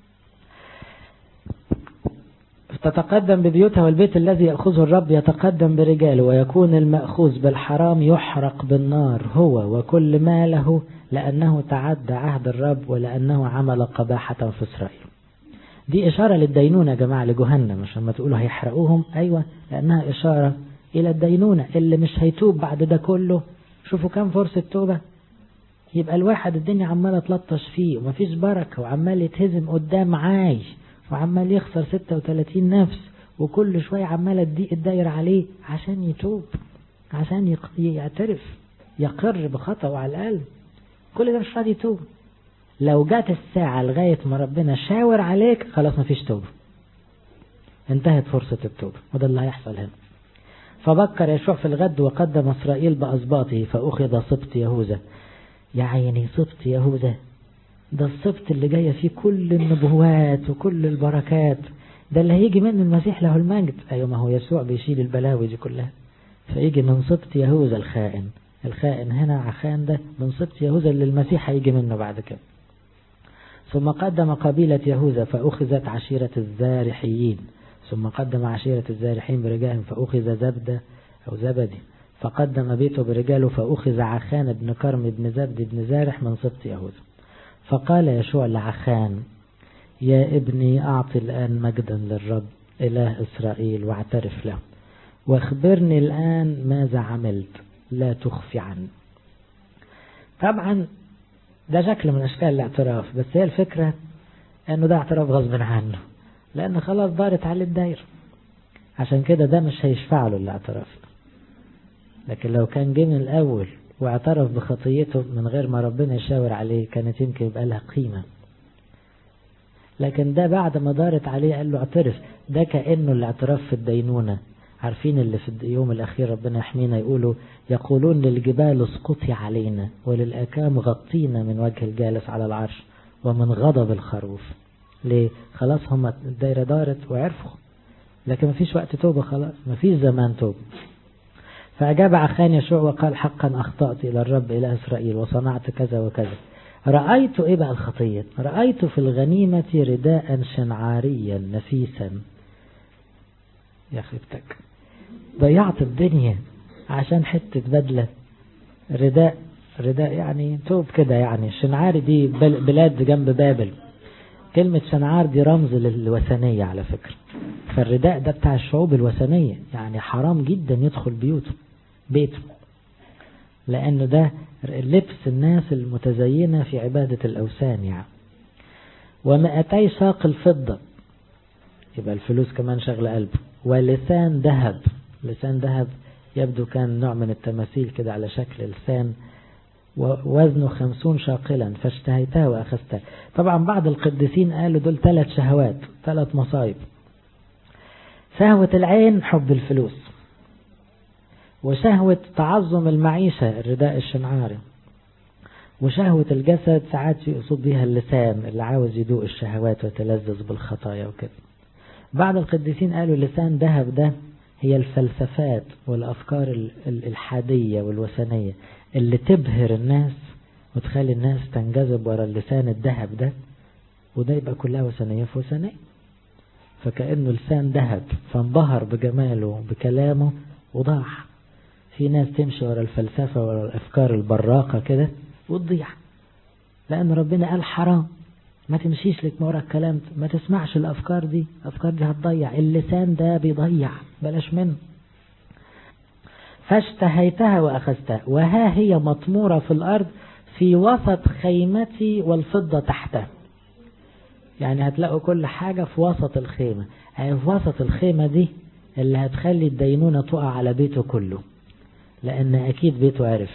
تتقدم ببيوتها والبيت الذي يأخذه الرب يتقدم برجاله ويكون المأخوذ بالحرام يحرق بالنار هو وكل ما له لأنه تعدى عهد الرب ولأنه عمل قباحة في إسرائيل دي إشارة للدينونة يا جماعة لجهنم عشان ما تقولوا هيحرقوهم أيوة لأنها إشارة إلى الدينونة اللي مش هيتوب بعد ده كله شوفوا كم فرصة توبة يبقى الواحد الدنيا عمالة تلطش فيه ومفيش بركة وعمال يتهزم قدام عاي وعمال يخسر 36 نفس وكل شوية عمالة تضيق الدايرة عليه عشان يتوب عشان يعترف يقر بخطأه على الأقل كل ده مش راضي يتوب لو جات الساعة لغاية ما ربنا شاور عليك خلاص مفيش توبة انتهت فرصة التوبة وده اللي هيحصل هنا فبكر يشوع في الغد وقدم إسرائيل بأسباطه فأخذ سبط يهوذا يا عيني سبط يهوذا ده السبط اللي جاية فيه كل النبوات وكل البركات ده اللي هيجي من المسيح له المجد أيوة ما هو يسوع بيشيل البلاوي دي كلها فيجي من سبط يهوذا الخائن الخائن هنا عخان ده من سبط يهوذا اللي المسيح هيجي منه بعد كده ثم قدم قبيلة يهوذا فأخذت عشيرة الزارحيين ثم قدم عشيرة الزارحين برجالهم فأخذ زبدة أو زبدي فقدم بيته برجاله فأخذ عخان بن كرم بن زبد بن زارح من سبط يهوذا فقال يشوع لعخان يا ابني أعطي الآن مجدا للرب إله إسرائيل واعترف له واخبرني الآن ماذا عملت لا تخفي عني طبعا ده شكل من أشكال الاعتراف بس هي الفكرة أنه ده اعتراف غصب عنه لأن خلاص دارت عليه الدايرة عشان كده ده مش هيشفع له الاعتراف لكن لو كان جه من الأول واعترف بخطيته من غير ما ربنا يشاور عليه كانت يمكن يبقى لها قيمة لكن ده بعد ما دارت عليه قال له اعترف ده كأنه الاعتراف في الدينونة عارفين اللي في اليوم الأخير ربنا يحمينا يقولوا يقولون للجبال اسقطي علينا وللأكام غطينا من وجه الجالس على العرش ومن غضب الخروف ليه خلاص هم الدايرة دارت وعرفوا لكن مفيش وقت توبة خلاص مفيش زمان توبة فأجاب عخان يشوع وقال حقا أخطأت إلى الرب إلى إسرائيل وصنعت كذا وكذا رأيت إيه بقى الخطية رأيت في الغنيمة رداء شنعاريا نفيسا يا خيبتك ضيعت الدنيا عشان حتة بدلة رداء رداء يعني توب كده يعني شنعار دي بلاد جنب بابل كلمة شنعار دي رمز للوثنية على فكرة فالرداء ده بتاع الشعوب الوثنية يعني حرام جدا يدخل بيوته بيته لأنه ده لبس الناس المتزينة في عبادة الأوثان يعني ومئتي ساق الفضة يبقى الفلوس كمان شغل قلبه ولسان ذهب لسان ذهب يبدو كان نوع من التماثيل كده على شكل لسان ووزنه خمسون شاقلا فاشتهيتها وأخذتها طبعا بعض القديسين قالوا دول ثلاث شهوات ثلاث مصايب شهوة العين حب الفلوس وشهوة تعظم المعيشة الرداء الشنعاري وشهوة الجسد ساعات يقصد بها اللسان اللي عاوز يدوق الشهوات ويتلذذ بالخطايا وكده بعض القديسين قالوا لسان ذهب ده هي الفلسفات والأفكار الحادية والوثنية اللي تبهر الناس وتخلي الناس تنجذب ورا اللسان الذهب ده وده يبقى كلها وثنية في وثنية فكأنه لسان ذهب فانبهر بجماله بكلامه وضاع في ناس تمشي ورا الفلسفة ورا الأفكار البراقة كده وتضيع لأن ربنا قال حرام ما تمشيش لك ورا الكلام ما تسمعش الأفكار دي الأفكار دي هتضيع اللسان ده بيضيع بلاش منه فاشتهيتها وأخذتها وها هي مطمورة في الأرض في وسط خيمتي والفضة تحتها يعني هتلاقوا كل حاجة في وسط الخيمة يعني في وسط الخيمة دي اللي هتخلي الدينونة تقع على بيته كله لأن أكيد بيته عرف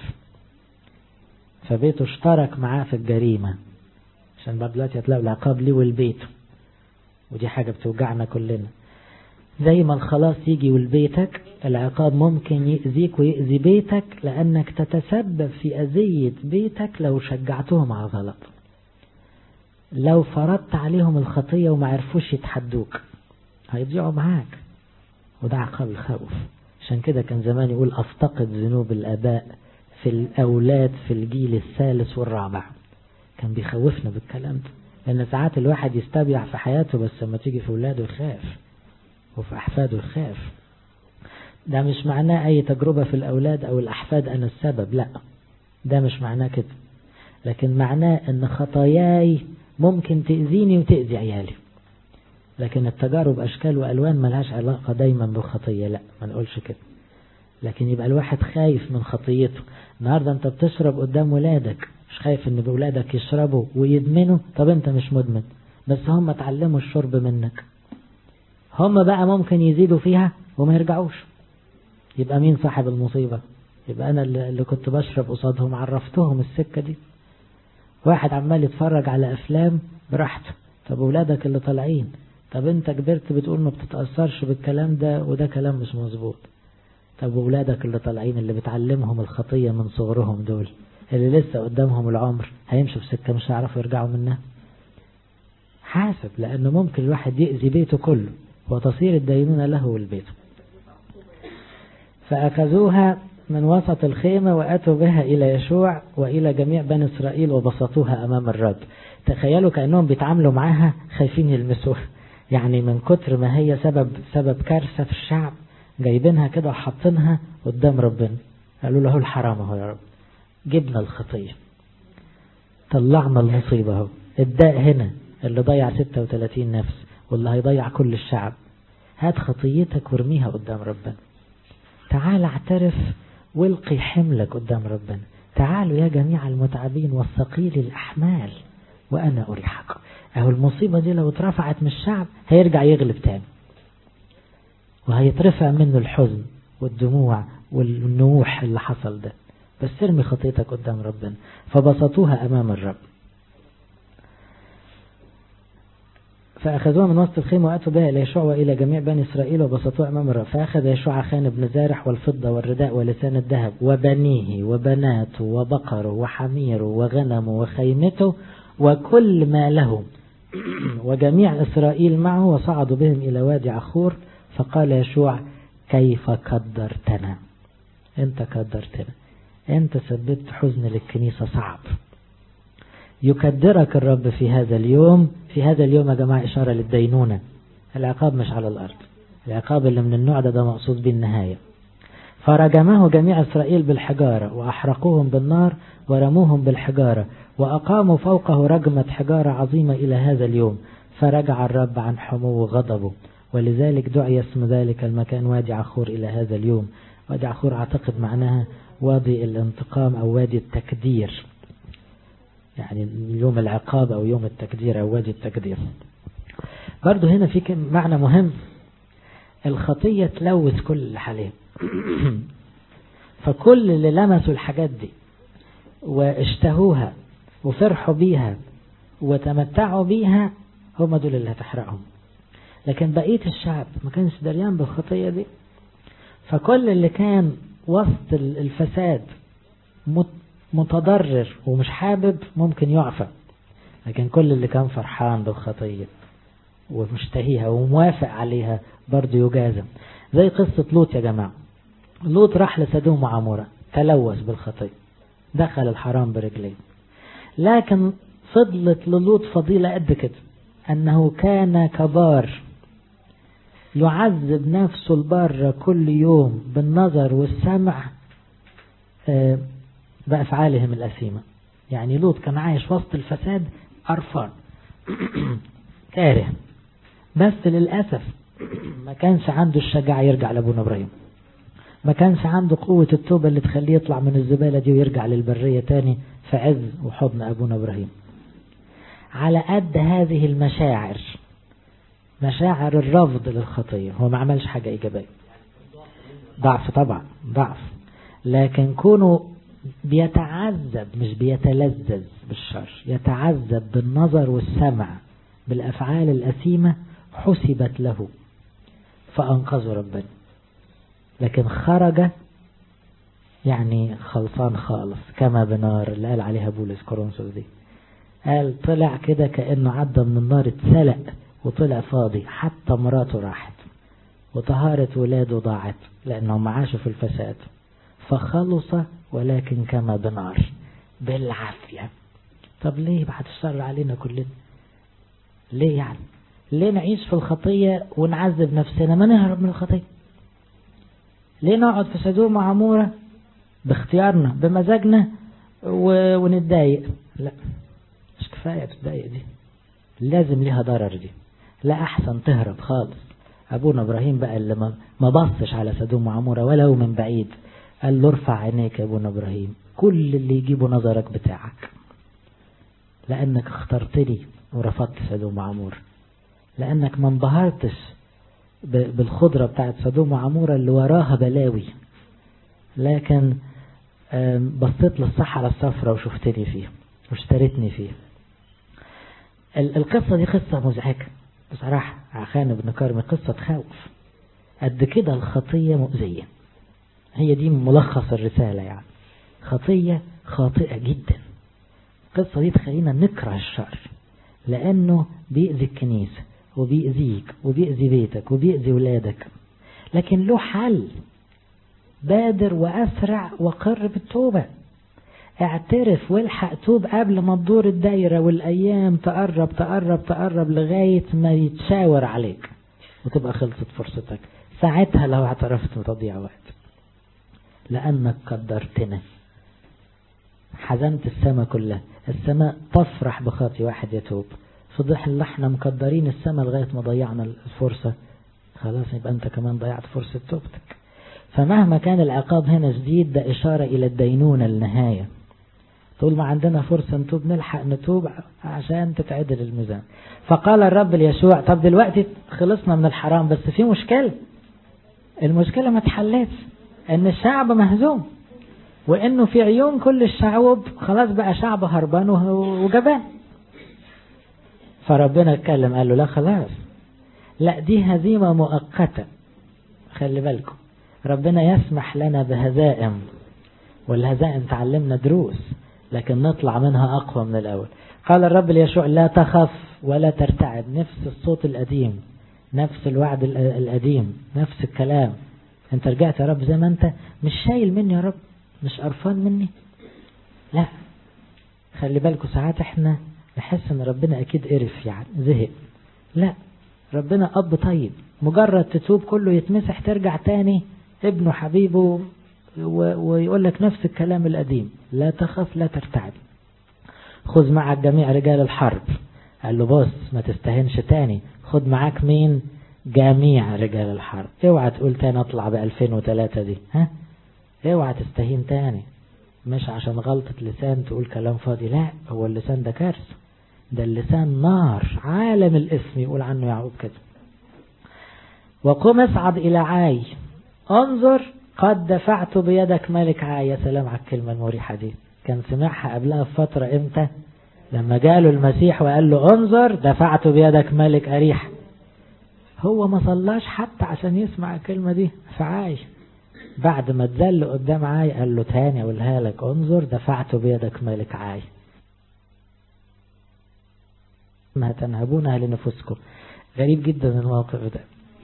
فبيته اشترك معاه في الجريمة عشان بعد دلوقتي هتلاقوا العقاب ليه والبيت ودي حاجة بتوجعنا كلنا زي ما الخلاص يجي ولبيتك العقاب ممكن يأذيك ويأذي بيتك لأنك تتسبب في أذية بيتك لو شجعتهم على غلط لو فرضت عليهم الخطية وما عرفوش يتحدوك هيضيعوا معاك وده عقاب الخوف عشان كده كان زمان يقول أفتقد ذنوب الآباء في الأولاد في الجيل الثالث والرابع كان بيخوفنا بالكلام ده لأن ساعات الواحد يستبيع في حياته بس لما تيجي في أولاده يخاف وفي أحفاده يخاف ده مش معناه أي تجربة في الأولاد أو الأحفاد أنا السبب لا ده مش معناه كده لكن معناه أن خطاياي ممكن تأذيني وتأذي عيالي لكن التجارب أشكال وألوان ملهاش علاقة دايما بالخطية لا ما نقولش كده لكن يبقى الواحد خايف من خطيته النهاردة انت بتشرب قدام ولادك مش خايف ان بولادك يشربوا ويدمنوا طب انت مش مدمن بس هم اتعلموا الشرب منك هم بقى ممكن يزيدوا فيها وما يرجعوش يبقى مين صاحب المصيبة يبقى انا اللي كنت بشرب قصادهم عرفتهم السكة دي واحد عمال يتفرج على افلام براحته طب ولادك اللي طالعين طب انت كبرت بتقول ما بتتأثرش بالكلام ده وده كلام مش مظبوط طب وولادك اللي طالعين اللي بتعلمهم الخطية من صغرهم دول اللي لسه قدامهم العمر هيمشوا في سكة مش هيعرفوا يرجعوا منها حاسب لأنه ممكن الواحد يأذي بيته كله وتصير الدينونة له ولبيته فأخذوها من وسط الخيمة وأتوا بها إلى يشوع وإلى جميع بني إسرائيل وبسطوها أمام الرب تخيلوا كأنهم بيتعاملوا معاها خايفين يلمسوها يعني من كتر ما هي سبب سبب كارثة في الشعب جايبينها كده وحاطينها قدام ربنا قالوا له الحرام اهو يا رب جبنا الخطية طلعنا المصيبة اهو الداء هنا اللي ضيع 36 نفس واللي هيضيع كل الشعب هات خطيتك وارميها قدام ربنا تعال اعترف والقي حملك قدام ربنا تعالوا يا جميع المتعبين والثقيل الأحمال وأنا أريحكم أهو المصيبة دي لو اترفعت من الشعب هيرجع يغلب تاني وهيترفع منه الحزن والدموع والنوح اللي حصل ده بس ارمي خطيتك قدام ربنا فبسطوها أمام الرب فأخذوها من وسط الخيمة وأتوا بها إلى يشوع وإلى جميع بني إسرائيل وبسطوها أمام الرب فأخذ يشوع خان بن زارح والفضة والرداء ولسان الذهب وبنيه وبناته وبقره وحميره وغنمه وخيمته وكل ما له وجميع إسرائيل معه وصعدوا بهم إلى وادي عخور فقال يشوع كيف قدرتنا انت قدرتنا انت سببت حزن للكنيسة صعب يكدرك الرب في هذا اليوم في هذا اليوم يا جماعة إشارة للدينونة العقاب مش على الأرض العقاب اللي من النوع ده ده مقصود به النهاية فرجمه جميع إسرائيل بالحجارة وأحرقوهم بالنار ورموهم بالحجارة وأقاموا فوقه رجمة حجارة عظيمة إلى هذا اليوم فرجع الرب عن حمو غضبه ولذلك دعي اسم ذلك المكان وادي عخور إلى هذا اليوم وادي عخور أعتقد معناها وادي الانتقام أو وادي التكدير يعني يوم العقاب أو يوم التكدير أو وادي التكدير برضو هنا في معنى مهم الخطية تلوث كل اللي حواليه فكل اللي لمسوا الحاجات دي واشتهوها وفرحوا بيها وتمتعوا بيها هم دول اللي هتحرقهم لكن بقية الشعب ما كانش دريان بالخطية دي فكل اللي كان وسط الفساد متضرر ومش حابب ممكن يعفى لكن كل اللي كان فرحان بالخطية ومشتهيها وموافق عليها برضه يجازم زي قصة لوط يا جماعة لوط راح لسدوم وعمورة تلوث بالخطية دخل الحرام برجليه لكن فضلت للوط فضيلة قد كده أنه كان كبار يعذب نفسه البارة كل يوم بالنظر والسمع بأفعالهم الأثيمة يعني لوط كان عايش وسط الفساد قرفان كاره بس للأسف ما كانش عنده الشجاعة يرجع لأبونا إبراهيم ما كانش عنده قوة التوبة اللي تخليه يطلع من الزبالة دي ويرجع للبرية تاني في عز وحضن أبونا إبراهيم على قد هذه المشاعر مشاعر الرفض للخطية هو ما عملش حاجة إيجابية ضعف طبعا ضعف لكن كونه بيتعذب مش بيتلذذ بالشر يتعذب بالنظر والسمع بالأفعال الأثيمة حسبت له فأنقذه ربنا لكن خرج يعني خلصان خالص كما بنار اللي قال عليها بولس كورنثوس دي قال طلع كده كأنه عدى من النار اتسلق وطلع فاضي حتى مراته راحت وطهارة ولاده ضاعت لأنهم عاشوا في الفساد فخلص ولكن كما بنار بالعافية طب ليه بعد الشر علينا كلنا ليه يعني ليه نعيش في الخطية ونعذب نفسنا ما نهرب من الخطية ليه نقعد في سدوم وعمورة باختيارنا بمزاجنا و... ونتضايق لا مش كفاية تتضايق دي لازم ليها ضرر دي لا أحسن تهرب خالص أبونا إبراهيم بقى اللي ما, ما بصش على سدوم وعمورة ولو من بعيد قال له ارفع عينيك يا ابونا إبراهيم كل اللي يجيبه نظرك بتاعك لأنك اخترتني ورفضت سدوم وعمورة لأنك ما انبهرتش بالخضرة بتاعت سدوم وعمورة اللي وراها بلاوي لكن بصيت للصحراء الصفراء وشفتني فيها واشتريتني فيها القصة دي قصة مزعجة بصراحة عخان بن كرم قصة تخوف قد كده الخطية مؤذية هي دي ملخص الرسالة يعني خطية خاطئة جدا القصة دي تخلينا نكره الشر لأنه بيأذي الكنيسة وبيأذيك وبيأذي بيتك وبيأذي ولادك لكن له حل بادر وأسرع وقر بالتوبة اعترف والحق توب قبل ما تدور الدايرة والأيام تقرب تقرب تقرب لغاية ما يتشاور عليك وتبقى خلصت فرصتك ساعتها لو اعترفت وتضيع وقت لأنك قدرتنا حزنت السماء كلها السماء تفرح بخاطي واحد يتوب فضح اللي احنا مقدرين السماء لغاية ما ضيعنا الفرصة خلاص يبقى انت كمان ضيعت فرصة توبتك فمهما كان العقاب هنا شديد ده إشارة إلى الدينونة النهاية طول ما عندنا فرصة نتوب نلحق نتوب عشان تتعدل الميزان فقال الرب ليشوع طب دلوقتي خلصنا من الحرام بس في مشكلة المشكلة ما اتحلتش ان الشعب مهزوم وانه في عيون كل الشعوب خلاص بقى شعب هربان وجبان فربنا اتكلم قال له لا خلاص لا دي هزيمة مؤقتة خلي بالكم ربنا يسمح لنا بهزائم والهزائم تعلمنا دروس لكن نطلع منها أقوى من الأول قال الرب ليشوع لا تخف ولا ترتعب نفس الصوت القديم نفس الوعد القديم نفس الكلام انت رجعت يا رب زي ما انت مش شايل مني يا رب مش قرفان مني لا خلي بالكم ساعات احنا نحس ان ربنا اكيد قرف يعني زهق لا ربنا اب طيب مجرد تتوب كله يتمسح ترجع تاني ابنه حبيبه ويقول لك نفس الكلام القديم لا تخف لا ترتعب خذ معك جميع رجال الحرب قال له بص ما تستهنش تاني خد معاك مين جميع رجال الحرب اوعى تقول تاني اطلع ب 2003 دي ها اوعى تستهين تاني مش عشان غلطة لسان تقول كلام فاضي لا هو اللسان ده كارثة ده اللسان نار عالم الاسم يقول عنه يعقوب كده وقم اصعد إلى عاي انظر قد دفعت بيدك ملك عاي يا سلام على الكلمة المريحة دي كان سمعها قبلها بفترة امتى لما جاله المسيح وقال له انظر دفعت بيدك ملك أريح هو ما صلاش حتى عشان يسمع الكلمة دي فعايش بعد ما اتذل قدام عاي قال له تاني اقولها لك انظر دفعت بيدك ملك عاي ما تنهبونها لنفسكم غريب جدا الموقف ده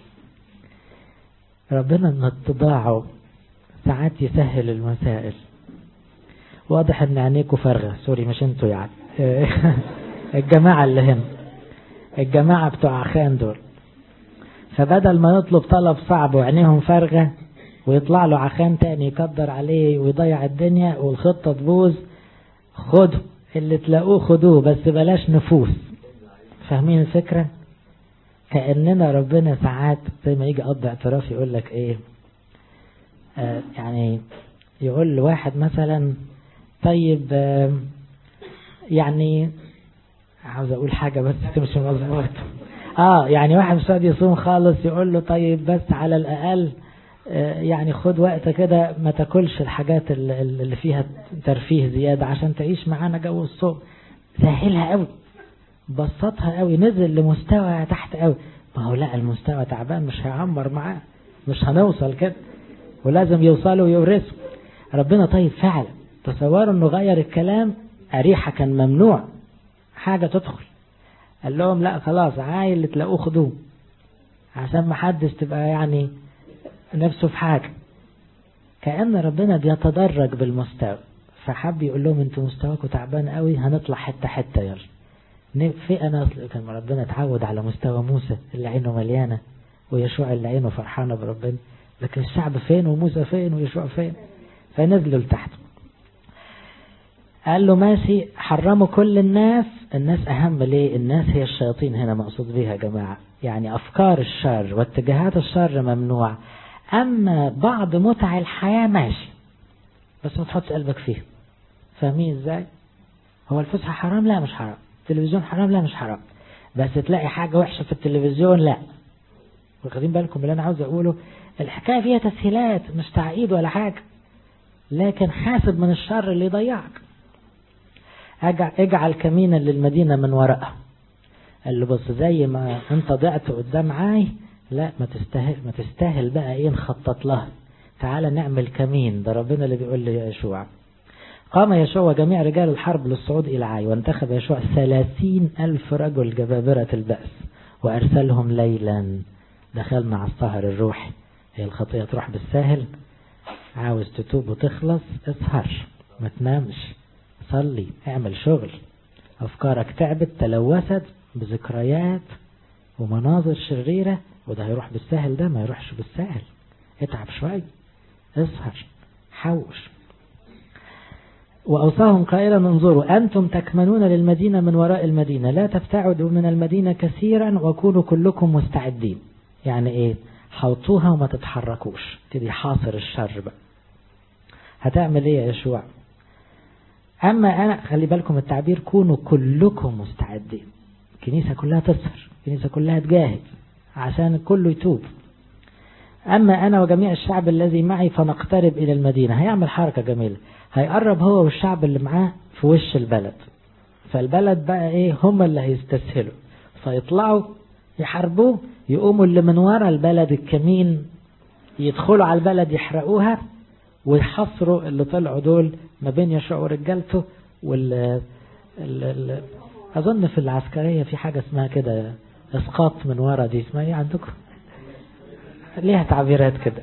ربنا من اتباعه ساعات يسهل المسائل واضح ان عينيكوا فارغه سوري مش انتوا يعني الجماعه اللي هنا الجماعه بتوع عخان دول فبدل ما يطلب طلب صعب وعينيهم فارغه ويطلع له عخان تاني يقدر عليه ويضيع الدنيا والخطه تبوظ خدوا اللي تلاقوه خدوه بس بلاش نفوس فاهمين الفكره كاننا ربنا ساعات زي ما يجي قضي اعتراف يقول لك ايه آه يعني يقول لواحد مثلا طيب آه يعني عاوز اقول حاجه بس مش مظبوط اه يعني واحد مش راضي يصوم خالص يقول له طيب بس على الاقل آه يعني خد وقت كده ما تاكلش الحاجات اللي فيها ترفيه زياده عشان تعيش معانا جو الصوم سهلها قوي بسطها قوي نزل لمستوى تحت قوي ما هو لا المستوى تعبان مش هيعمر معاه مش هنوصل كده ولازم يوصلوا ويورثوا ربنا طيب فعلا تصوروا انه غير الكلام أريحة كان ممنوع حاجة تدخل قال لهم لا خلاص عاي اللي تلاقوه خدوه عشان ما حدش تبقى يعني نفسه في حاجة كأن ربنا بيتدرج بالمستوى فحب يقول لهم انتوا مستواكم تعبان قوي هنطلع حتة حتة يلا في انا كان ربنا اتعود على مستوى موسى اللي عينه مليانة ويشوع اللي عينه فرحانة بربنا لكن الشعب فين وموسى فين ويشوع فين فنزلوا لتحت قال له ماشي حرموا كل الناس الناس أهم ليه الناس هي الشياطين هنا مقصود بيها يا جماعة يعني أفكار الشر واتجاهات الشر ممنوع أما بعض متع الحياة ماشي بس ما تحطش قلبك فيه فاهمين ازاي هو الفسحة حرام لا مش حرام التلفزيون حرام لا مش حرام بس تلاقي حاجة وحشة في التلفزيون لا واخدين بالكم اللي أنا عاوز أقوله الحكاية فيها تسهيلات مش تعقيد ولا حاجة لكن حاسب من الشر اللي يضيعك اجعل كمينا للمدينة من ورقة قال له بص زي ما انت ضعت قدام عاي لا ما تستاهل ما تستاهل بقى ايه نخطط لها تعالى نعمل كمين ده ربنا اللي بيقول لي يشوع قام يشوع وجميع رجال الحرب للصعود إلى عاي وانتخب يشوع ثلاثين ألف رجل جبابرة البأس وأرسلهم ليلا دخلنا على السهر الروحي هي الخطية تروح بالساهل عاوز تتوب وتخلص اسهر ما تنامش صلي اعمل شغل أفكارك تعبت تلوثت بذكريات ومناظر شريرة وده هيروح بالسهل ده ما يروحش بالسهل اتعب شوية اسهر حوش وأوصاهم قائلا انظروا أنتم تكمنون للمدينة من وراء المدينة لا تبتعدوا من المدينة كثيرا وكونوا كلكم مستعدين يعني ايه حوطوها وما تتحركوش تدي حاصر الشر بقى هتعمل ايه يا يشوع اما انا خلي بالكم التعبير كونوا كلكم مستعدين الكنيسة كلها تسهر الكنيسة كلها تجاهد عشان كله يتوب أما أنا وجميع الشعب الذي معي فنقترب إلى المدينة هيعمل حركة جميلة هيقرب هو والشعب اللي معاه في وش البلد فالبلد بقى إيه هم اللي هيستسهلوا فيطلعوا يحاربوه يقوموا اللي من ورا البلد الكمين يدخلوا على البلد يحرقوها ويحصروا اللي طلعوا دول ما بين يشوع ورجالته وال ال... ال... أظن في العسكرية في حاجة اسمها كده اسقاط من ورا دي اسمها ايه عندكم ليها تعبيرات كده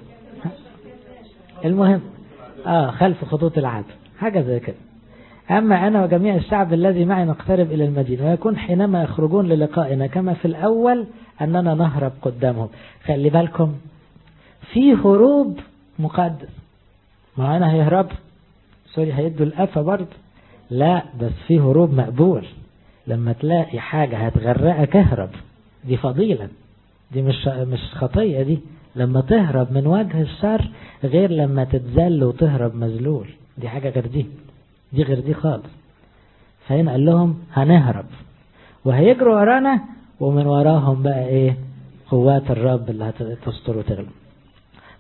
المهم اه خلف خطوط العدل حاجة زي كده أما أنا وجميع الشعب الذي معي نقترب إلى المدينة ويكون حينما يخرجون للقائنا كما في الأول أننا نهرب قدامهم خلي بالكم في هروب مقدس ما أنا هيهرب سوري هيدوا الأفة برضه لا بس في هروب مقبول لما تلاقي حاجة هتغرقك اهرب دي فضيلة دي مش مش خطية دي لما تهرب من وجه الشر غير لما تتذل وتهرب مذلول دي حاجة غير دي دي غير دي خالص فهنا قال لهم هنهرب وهيجروا ورانا ومن وراهم بقى ايه قوات الرب اللي هتستر وتغلب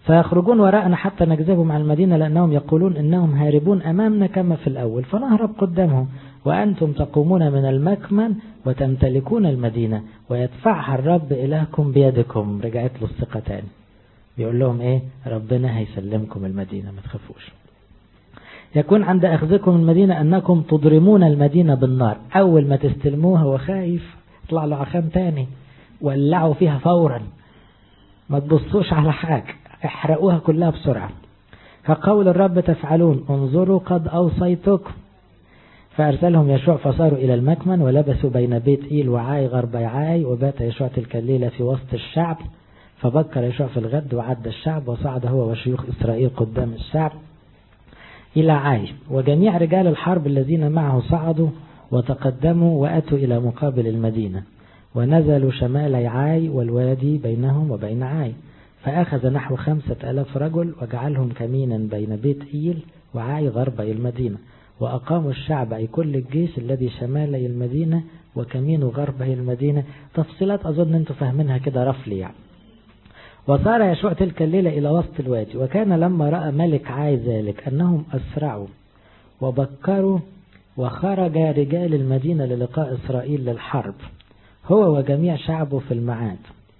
فيخرجون وراءنا حتى نجذبهم على المدينة لأنهم يقولون إنهم هاربون أمامنا كما في الأول فنهرب قدامهم وأنتم تقومون من المكمن وتمتلكون المدينة ويدفعها الرب إلهكم بيدكم رجعت له الثقة تاني بيقول لهم إيه ربنا هيسلمكم المدينة ما تخافوش يكون عند أخذكم المدينة أنكم تضرمون المدينة بالنار أول ما تستلموها وخايف يطلع له عخام تاني ولعوا فيها فورا ما تبصوش على حاجة احرقوها كلها بسرعة فقول الرب تفعلون انظروا قد أوصيتكم فأرسلهم يشوع فصاروا إلى المكمن ولبسوا بين بيت إيل وعاي غرب عاي وبات يشوع تلك الليلة في وسط الشعب فبكر يشوع في الغد وعد الشعب وصعد هو وشيوخ إسرائيل قدام الشعب إلى عاي وجميع رجال الحرب الذين معه صعدوا وتقدموا وأتوا إلى مقابل المدينة ونزلوا شمال عاي والوادي بينهم وبين عاي فأخذ نحو خمسة ألاف رجل وجعلهم كمينا بين بيت إيل وعاي غربي المدينة وأقاموا الشعب أي كل الجيش الذي شمالي المدينة وكمين غربي المدينة تفصيلات أظن أنتم فاهمينها كده رفلي يعني وصار يشوع تلك الليلة إلى وسط الوادي وكان لما رأى ملك عاي ذلك أنهم أسرعوا وبكروا وخرج رجال المدينة للقاء إسرائيل للحرب هو وجميع شعبه في المعاد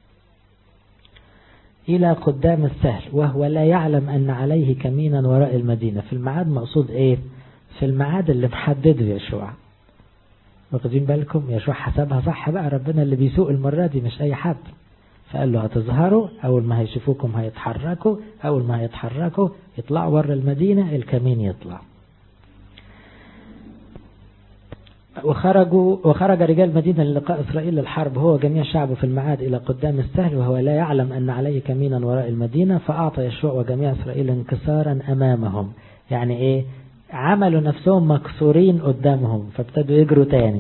إلى قدام السهل وهو لا يعلم أن عليه كمينا وراء المدينة في المعاد مقصود إيه في الميعاد اللي محدده يشوع واخدين بالكم يشوع حسبها صح بقى ربنا اللي بيسوق المرة دي مش أي حد فقال له هتظهروا أول ما هيشوفوكم هيتحركوا أول ما هيتحركوا يطلعوا ورا المدينة الكمين يطلع وخرجوا وخرج رجال المدينة للقاء إسرائيل للحرب هو جميع شعبه في المعاد إلى قدام السهل وهو لا يعلم أن عليه كمينا وراء المدينة فأعطى يشوع وجميع إسرائيل انكسارا أمامهم يعني إيه عملوا نفسهم مكسورين قدامهم فابتدوا يجروا تاني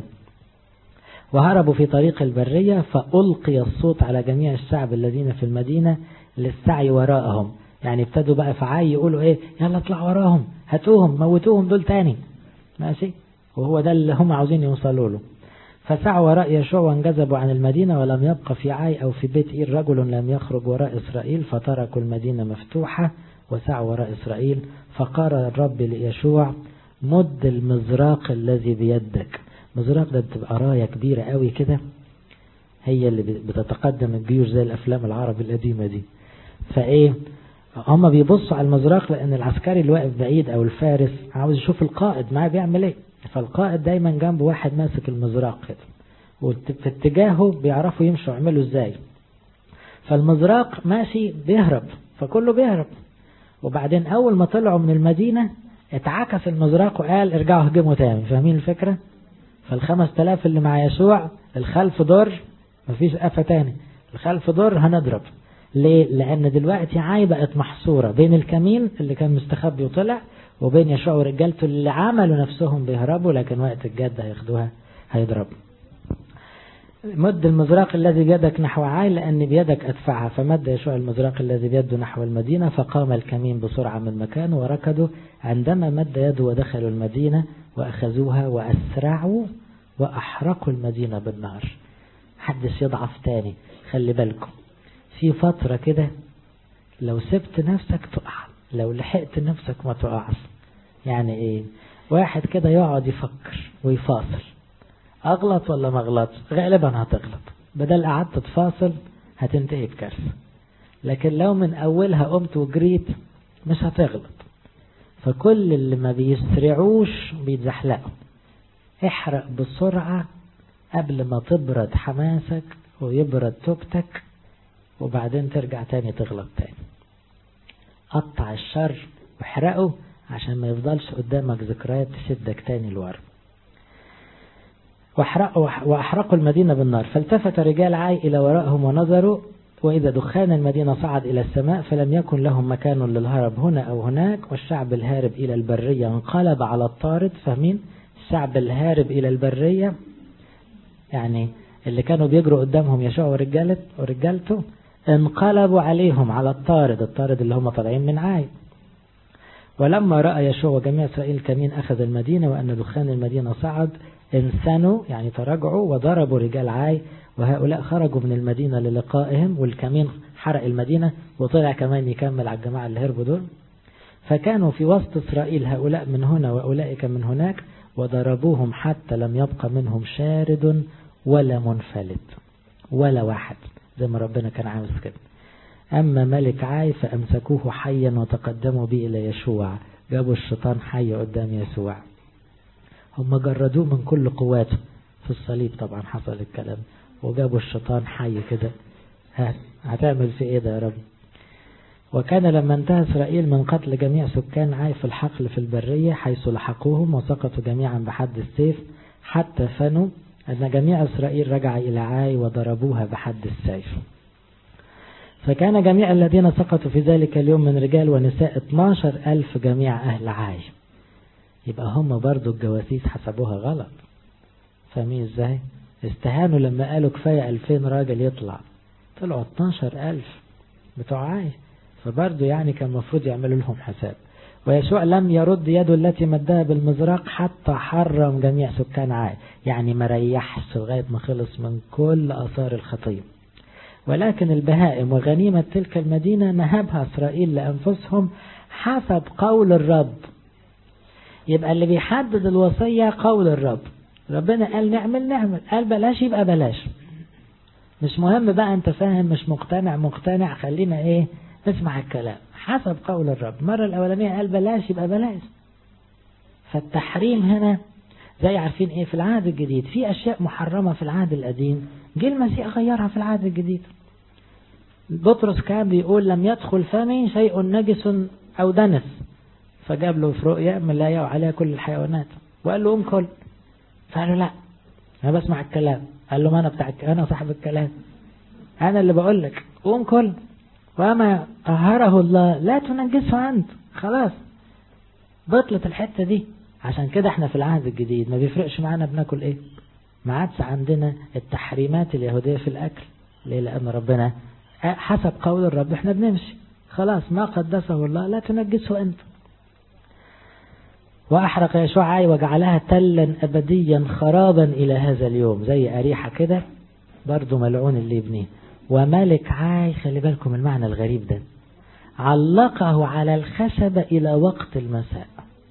وهربوا في طريق البرية فألقي الصوت على جميع الشعب الذين في المدينة للسعي وراءهم يعني ابتدوا بقى فعاي يقولوا ايه يلا اطلع وراهم هاتوهم موتوهم دول تاني ماشي وهو ده اللي هم عاوزين يوصلوا له فسعوا وراء يشوع وانجذبوا عن المدينة ولم يبقى في عاي أو في بيت إيل رجل لم يخرج وراء إسرائيل فتركوا المدينة مفتوحة وسعوا وراء إسرائيل فقال الرب ليشوع مد المزراق الذي بيدك مزراق ده بتبقى راية كبيرة قوي كده هي اللي بتتقدم الجيوش زي الأفلام العربي القديمة دي فإيه هم بيبصوا على المزراق لأن العسكري اللي واقف بعيد أو الفارس عاوز يشوف القائد معاه بيعمل إيه فالقائد دايما جنبه واحد ماسك المزراق كده وفي اتجاهه بيعرفوا يمشوا يعملوا ازاي فالمزراق ماشي بيهرب فكله بيهرب وبعدين أول ما طلعوا من المدينة اتعكس المزراق وقال ارجعوا هجموا تاني فاهمين الفكرة فالخمس تلاف اللي مع يسوع الخلف دور مفيش قفة تاني الخلف دور هنضرب ليه لأن دلوقتي عاي بقت محصورة بين الكمين اللي كان مستخبي وطلع وبين يشوع ورجالته اللي عملوا نفسهم بيهربوا لكن وقت الجد هياخدوها هيضربوا مد المزراق الذي بيدك نحو عاي لأن بيدك أدفعها فمد يشوع المزراق الذي بيده نحو المدينة فقام الكمين بسرعة من مكانه وركضوا عندما مد يده ودخلوا المدينة وأخذوها وأسرعوا وأحرقوا المدينة بالنار حدث يضعف تاني خلي بالكم في فترة كده لو سبت نفسك تقع لو لحقت نفسك ما تقعش يعني ايه واحد كده يقعد يفكر ويفاصل اغلط ولا ما اغلطش غالبا هتغلط بدل قعدت تفاصل هتنتهي بكارثه لكن لو من اولها قمت وجريت مش هتغلط فكل اللي ما بيسرعوش بيتزحلقوا احرق بسرعة قبل ما تبرد حماسك ويبرد توبتك وبعدين ترجع تاني تغلط تاني قطع الشر واحرقه عشان ما يفضلش قدامك ذكريات تشدك تاني لورا وأحرقوا المدينة بالنار فالتفت رجال عاي إلى ورائهم ونظروا وإذا دخان المدينة صعد إلى السماء فلم يكن لهم مكان للهرب هنا أو هناك والشعب الهارب إلى البرية انقلب على الطارد فاهمين الشعب الهارب إلى البرية يعني اللي كانوا بيجروا قدامهم يشوع ورجالت ورجالته انقلبوا عليهم على الطارد الطارد اللي هم طالعين من عاي ولما رأى يشوع وجميع إسرائيل كمين أخذ المدينة وأن دخان المدينة صعد انسانوا يعني تراجعوا وضربوا رجال عاي وهؤلاء خرجوا من المدينة للقائهم والكمين حرق المدينة وطلع كمان يكمل على الجماعة اللي هربوا دول فكانوا في وسط إسرائيل هؤلاء من هنا وأولئك من هناك وضربوهم حتى لم يبقى منهم شارد ولا منفلت ولا واحد زي ما ربنا كان عاوز كده أما ملك عاي فأمسكوه حيا وتقدموا به إلى يشوع جابوا الشيطان حي قدام يسوع هم جردوه من كل قواته في الصليب طبعا حصل الكلام وجابوا الشيطان حي كده هتعمل في ايه ده يا رب وكان لما انتهى إسرائيل من قتل جميع سكان عاي في الحقل في البرية حيث لحقوهم وسقطوا جميعا بحد السيف حتى فنوا أن جميع إسرائيل رجع إلى عاي وضربوها بحد السيف فكان جميع الذين سقطوا في ذلك اليوم من رجال ونساء 12 ألف جميع أهل عاي يبقى هم برضو الجواسيس حسبوها غلط فاهمين ازاي استهانوا لما قالوا كفاية 2000 راجل يطلع طلعوا 12 ألف بتوع عاي فبرضو يعني كان المفروض يعملوا لهم حساب ويسوع لم يرد يده التي مدها بالمزراق حتى حرم جميع سكان عاي يعني ما ريحش لغاية ما خلص من كل آثار الخطية ولكن البهائم وغنيمة تلك المدينة نهبها إسرائيل لأنفسهم حسب قول الرب يبقى اللي بيحدد الوصية قول الرب ربنا قال نعمل نعمل قال بلاش يبقى بلاش مش مهم بقى انت فاهم مش مقتنع مقتنع خلينا ايه نسمع الكلام حسب قول الرب مرة الأولانية قال بلاش يبقى بلاش فالتحريم هنا زي عارفين ايه في العهد الجديد في اشياء محرمة في العهد القديم جه المسيح غيرها في العهد الجديد بطرس كان بيقول لم يدخل فمي شيء نجس او دنس فجاب له في رؤيا ملاية وعليها كل الحيوانات وقال له قوم كل فقال له لا انا بسمع الكلام قال له ما انا بتاع انا صاحب الكلام انا اللي بقول لك قوم كل وما طهره الله لا تنجسه انت خلاص بطلت الحتة دي عشان كده احنا في العهد الجديد ما بيفرقش معانا بناكل ايه ما عادش عندنا التحريمات اليهودية في الاكل ليه لان ربنا حسب قول الرب احنا بنمشي خلاص ما قدسه الله لا تنجسه انت وأحرق يشوع عاي وجعلها تلا أبديا خرابا إلى هذا اليوم زي أريحة كده برضو ملعون اللي يبنيه وملك عاي خلي بالكم المعنى الغريب ده علقه على الخشبة إلى وقت المساء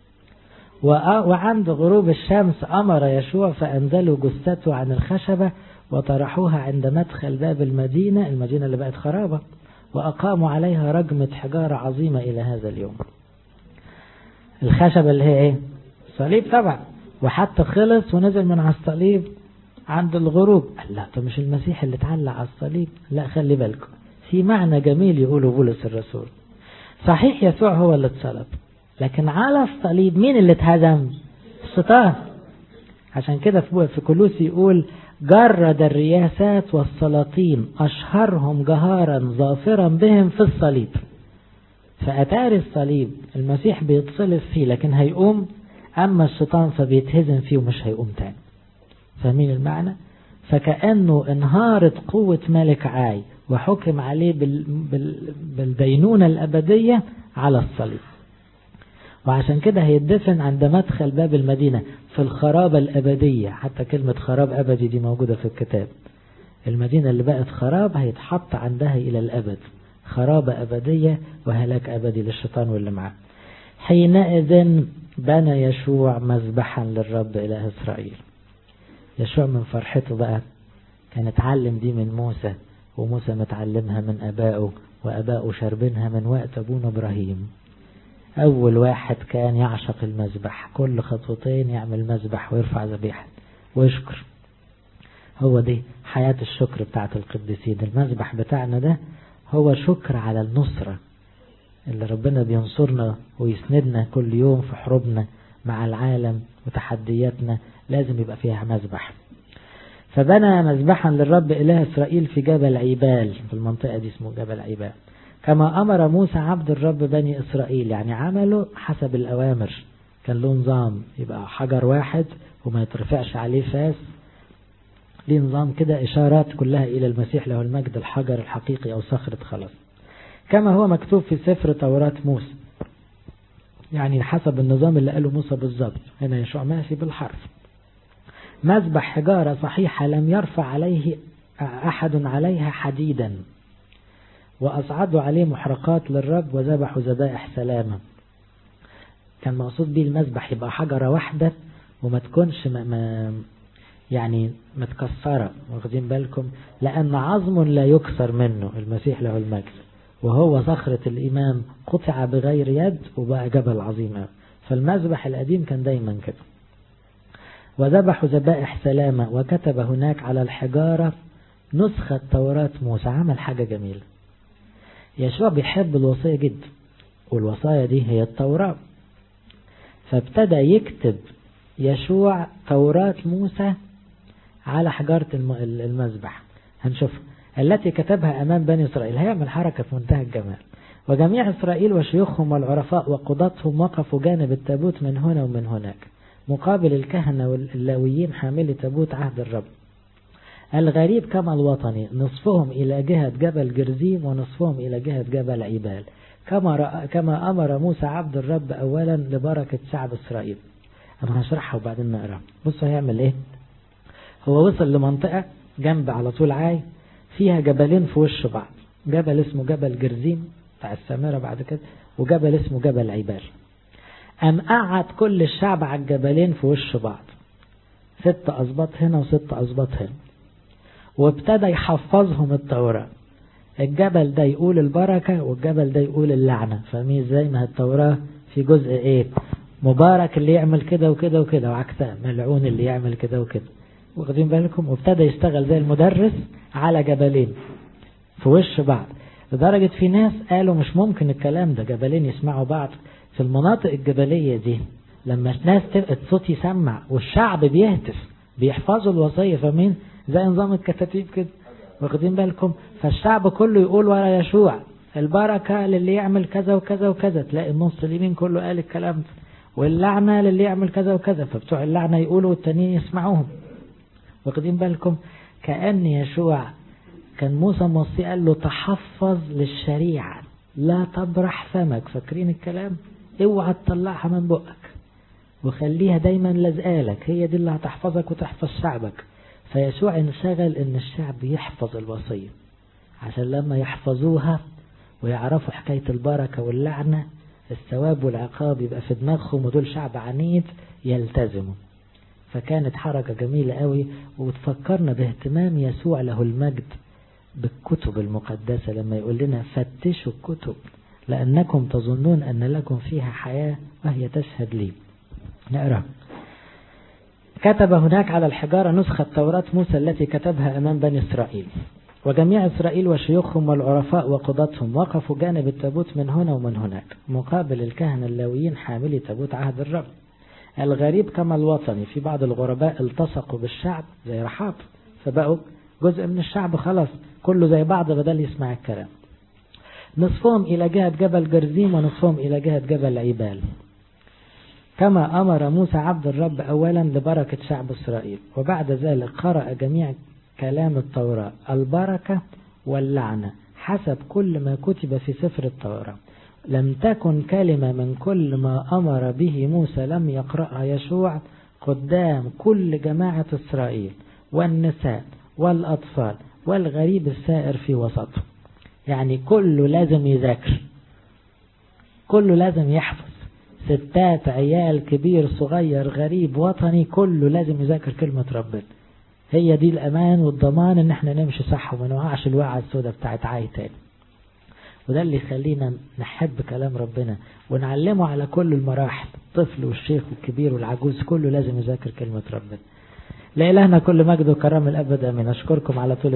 وعند غروب الشمس أمر يشوع فأنزلوا جثته عن الخشبة وطرحوها عند مدخل باب المدينة المدينة اللي بقت خرابة وأقاموا عليها رجمة حجارة عظيمة إلى هذا اليوم الخشبة اللي هي ايه صليب طبعا وحتى خلص ونزل من على الصليب عند الغروب قال لا ده مش المسيح اللي اتعلق على الصليب لا خلي بالكم في معنى جميل يقوله بولس الرسول صحيح يسوع هو اللي اتصلب لكن على الصليب مين اللي اتهزم الشيطان عشان كده في كلوس يقول جرد الرياسات والسلاطين أشهرهم جهارا ظافرا بهم في الصليب فأتاري الصليب المسيح بيتصلب فيه لكن هيقوم أما الشيطان فبيتهزم فيه ومش هيقوم تاني فاهمين المعنى فكأنه انهارت قوة ملك عاي وحكم عليه بال بال بالدينونة الأبدية على الصليب وعشان كده هيدفن عند مدخل باب المدينة في الخرابة الأبدية حتى كلمة خراب أبدي دي موجودة في الكتاب المدينة اللي بقت خراب هيتحط عندها إلى الأبد خرابة أبدية وهلاك أبدي للشيطان واللي معاه حينئذ بنى يشوع مذبحا للرب إله إسرائيل يشوع من فرحته بقى كان اتعلم دي من موسى وموسى متعلمها من أبائه وأبائه شاربينها من وقت أبونا إبراهيم أول واحد كان يعشق المذبح كل خطوتين يعمل مذبح ويرفع ذبيحة ويشكر هو دي حياة الشكر بتاعت القديسين المذبح بتاعنا ده هو شكر على النصرة اللي ربنا بينصرنا ويسندنا كل يوم في حروبنا مع العالم وتحدياتنا لازم يبقى فيها مذبح فبنى مذبحا للرب إله إسرائيل في جبل عيبال في المنطقة دي اسمه جبل عيبال كما أمر موسى عبد الرب بني إسرائيل يعني عملوا حسب الأوامر كان له نظام يبقى حجر واحد وما يترفعش عليه فاس ليه نظام كده إشارات كلها إلى المسيح له المجد الحجر الحقيقي أو صخرة خلاص كما هو مكتوب في سفر توراة موسى يعني حسب النظام اللي قاله موسى بالظبط هنا يشوع ماشي بالحرف مذبح حجارة صحيحة لم يرفع عليه أحد عليها حديدا وأصعدوا عليه محرقات للرب وذبحوا ذبائح سلامة كان مقصود بيه المذبح يبقى حجرة واحدة وما تكونش ما ما يعني متكسرة واخدين بالكم لأن عظم لا يكسر منه المسيح له المجد وهو صخرة الإمام قطع بغير يد وبقى جبل عظيم فالمذبح القديم كان دايما كده وذبحوا ذبائح سلامة وكتب هناك على الحجارة نسخة توراة موسى عمل حاجة جميلة يشوع بيحب الوصية جدا والوصايا دي هي التوراة فابتدى يكتب يشوع توراة موسى على حجارة المذبح هنشوف التي كتبها أمام بني إسرائيل هيعمل حركة في منتهى الجمال وجميع إسرائيل وشيوخهم والعرفاء وقضاتهم وقفوا جانب التابوت من هنا ومن هناك مقابل الكهنة واللاويين حاملي تابوت عهد الرب الغريب كما الوطني نصفهم إلى جهة جبل جرزيم ونصفهم إلى جهة جبل عبال كما, رأى كما أمر موسى عبد الرب أولا لبركة شعب إسرائيل أنا هشرحها وبعدين نقرأ بصوا هيعمل إيه هو وصل لمنطقة جنب على طول عاي فيها جبلين في وش بعض جبل اسمه جبل جرزيم بتاع السامرة بعد كده وجبل اسمه جبل عبال أم قعد كل الشعب على الجبلين في وش بعض ست أسباط هنا وست أسباط هنا وابتدى يحفظهم التوراة الجبل ده يقول البركة والجبل ده يقول اللعنة فاهمين ازاي ما التوراة في جزء ايه مبارك اللي يعمل كده وكده وكده وعكسها ملعون اللي يعمل كده وكده واخدين بالكم وابتدى يشتغل زي المدرس على جبلين في وش بعض لدرجة في ناس قالوا مش ممكن الكلام ده جبلين يسمعوا بعض في المناطق الجبلية دي لما الناس تبقى الصوت يسمع والشعب بيهتف بيحفظوا الوصية فاهمين زي نظام الكتاتيب كده واخدين بالكم فالشعب كله يقول ورا يشوع البركة للي يعمل كذا وكذا وكذا تلاقي النص اليمين كله قال الكلام ده واللعنة للي يعمل كذا وكذا فبتوع اللعنة يقولوا والتانيين يسمعوهم واخدين بالكم كأن يشوع كان موسى موصي قال له تحفظ للشريعة لا تبرح فمك فاكرين الكلام اوعى تطلعها من بقك وخليها دايما لازقالك هي دي اللي هتحفظك وتحفظ شعبك فيسوع انشغل ان الشعب يحفظ الوصية عشان لما يحفظوها ويعرفوا حكاية البركة واللعنة الثواب والعقاب يبقى في دماغهم ودول شعب عنيد يلتزموا فكانت حركة جميلة قوي وتفكرنا باهتمام يسوع له المجد بالكتب المقدسة لما يقول لنا فتشوا الكتب لأنكم تظنون أن لكم فيها حياة وهي تشهد لي نقرأ كتب هناك على الحجارة نسخة توراة موسى التي كتبها أمام بني إسرائيل وجميع إسرائيل وشيوخهم والعرفاء وقضاتهم وقفوا جانب التابوت من هنا ومن هناك مقابل الكهنة اللاويين حاملي تابوت عهد الرب الغريب كما الوطني في بعض الغرباء التصقوا بالشعب زي رحاب فبقوا جزء من الشعب خلاص كله زي بعض بدل يسمع الكلام نصفهم إلى جهة جبل جرزيم ونصفهم إلى جهة جبل عبال كما أمر موسى عبد الرب أولا لبركة شعب إسرائيل وبعد ذلك قرأ جميع كلام التوراة البركة واللعنة حسب كل ما كتب في سفر التوراة لم تكن كلمة من كل ما أمر به موسى لم يقرأها يشوع قدام كل جماعة إسرائيل والنساء والأطفال والغريب السائر في وسطه يعني كله لازم يذاكر كله لازم يحفظ ستات عيال كبير صغير غريب وطني كله لازم يذاكر كلمة ربنا هي دي الأمان والضمان إن احنا نمشي صح وما نوقعش الوقعة السوداء بتاعت عاي تاني وده اللي يخلينا نحب كلام ربنا ونعلمه على كل المراحل الطفل والشيخ والكبير والعجوز كله لازم يذاكر كلمة ربنا لإلهنا كل مجد وكرم الأبد أمين أشكركم على طول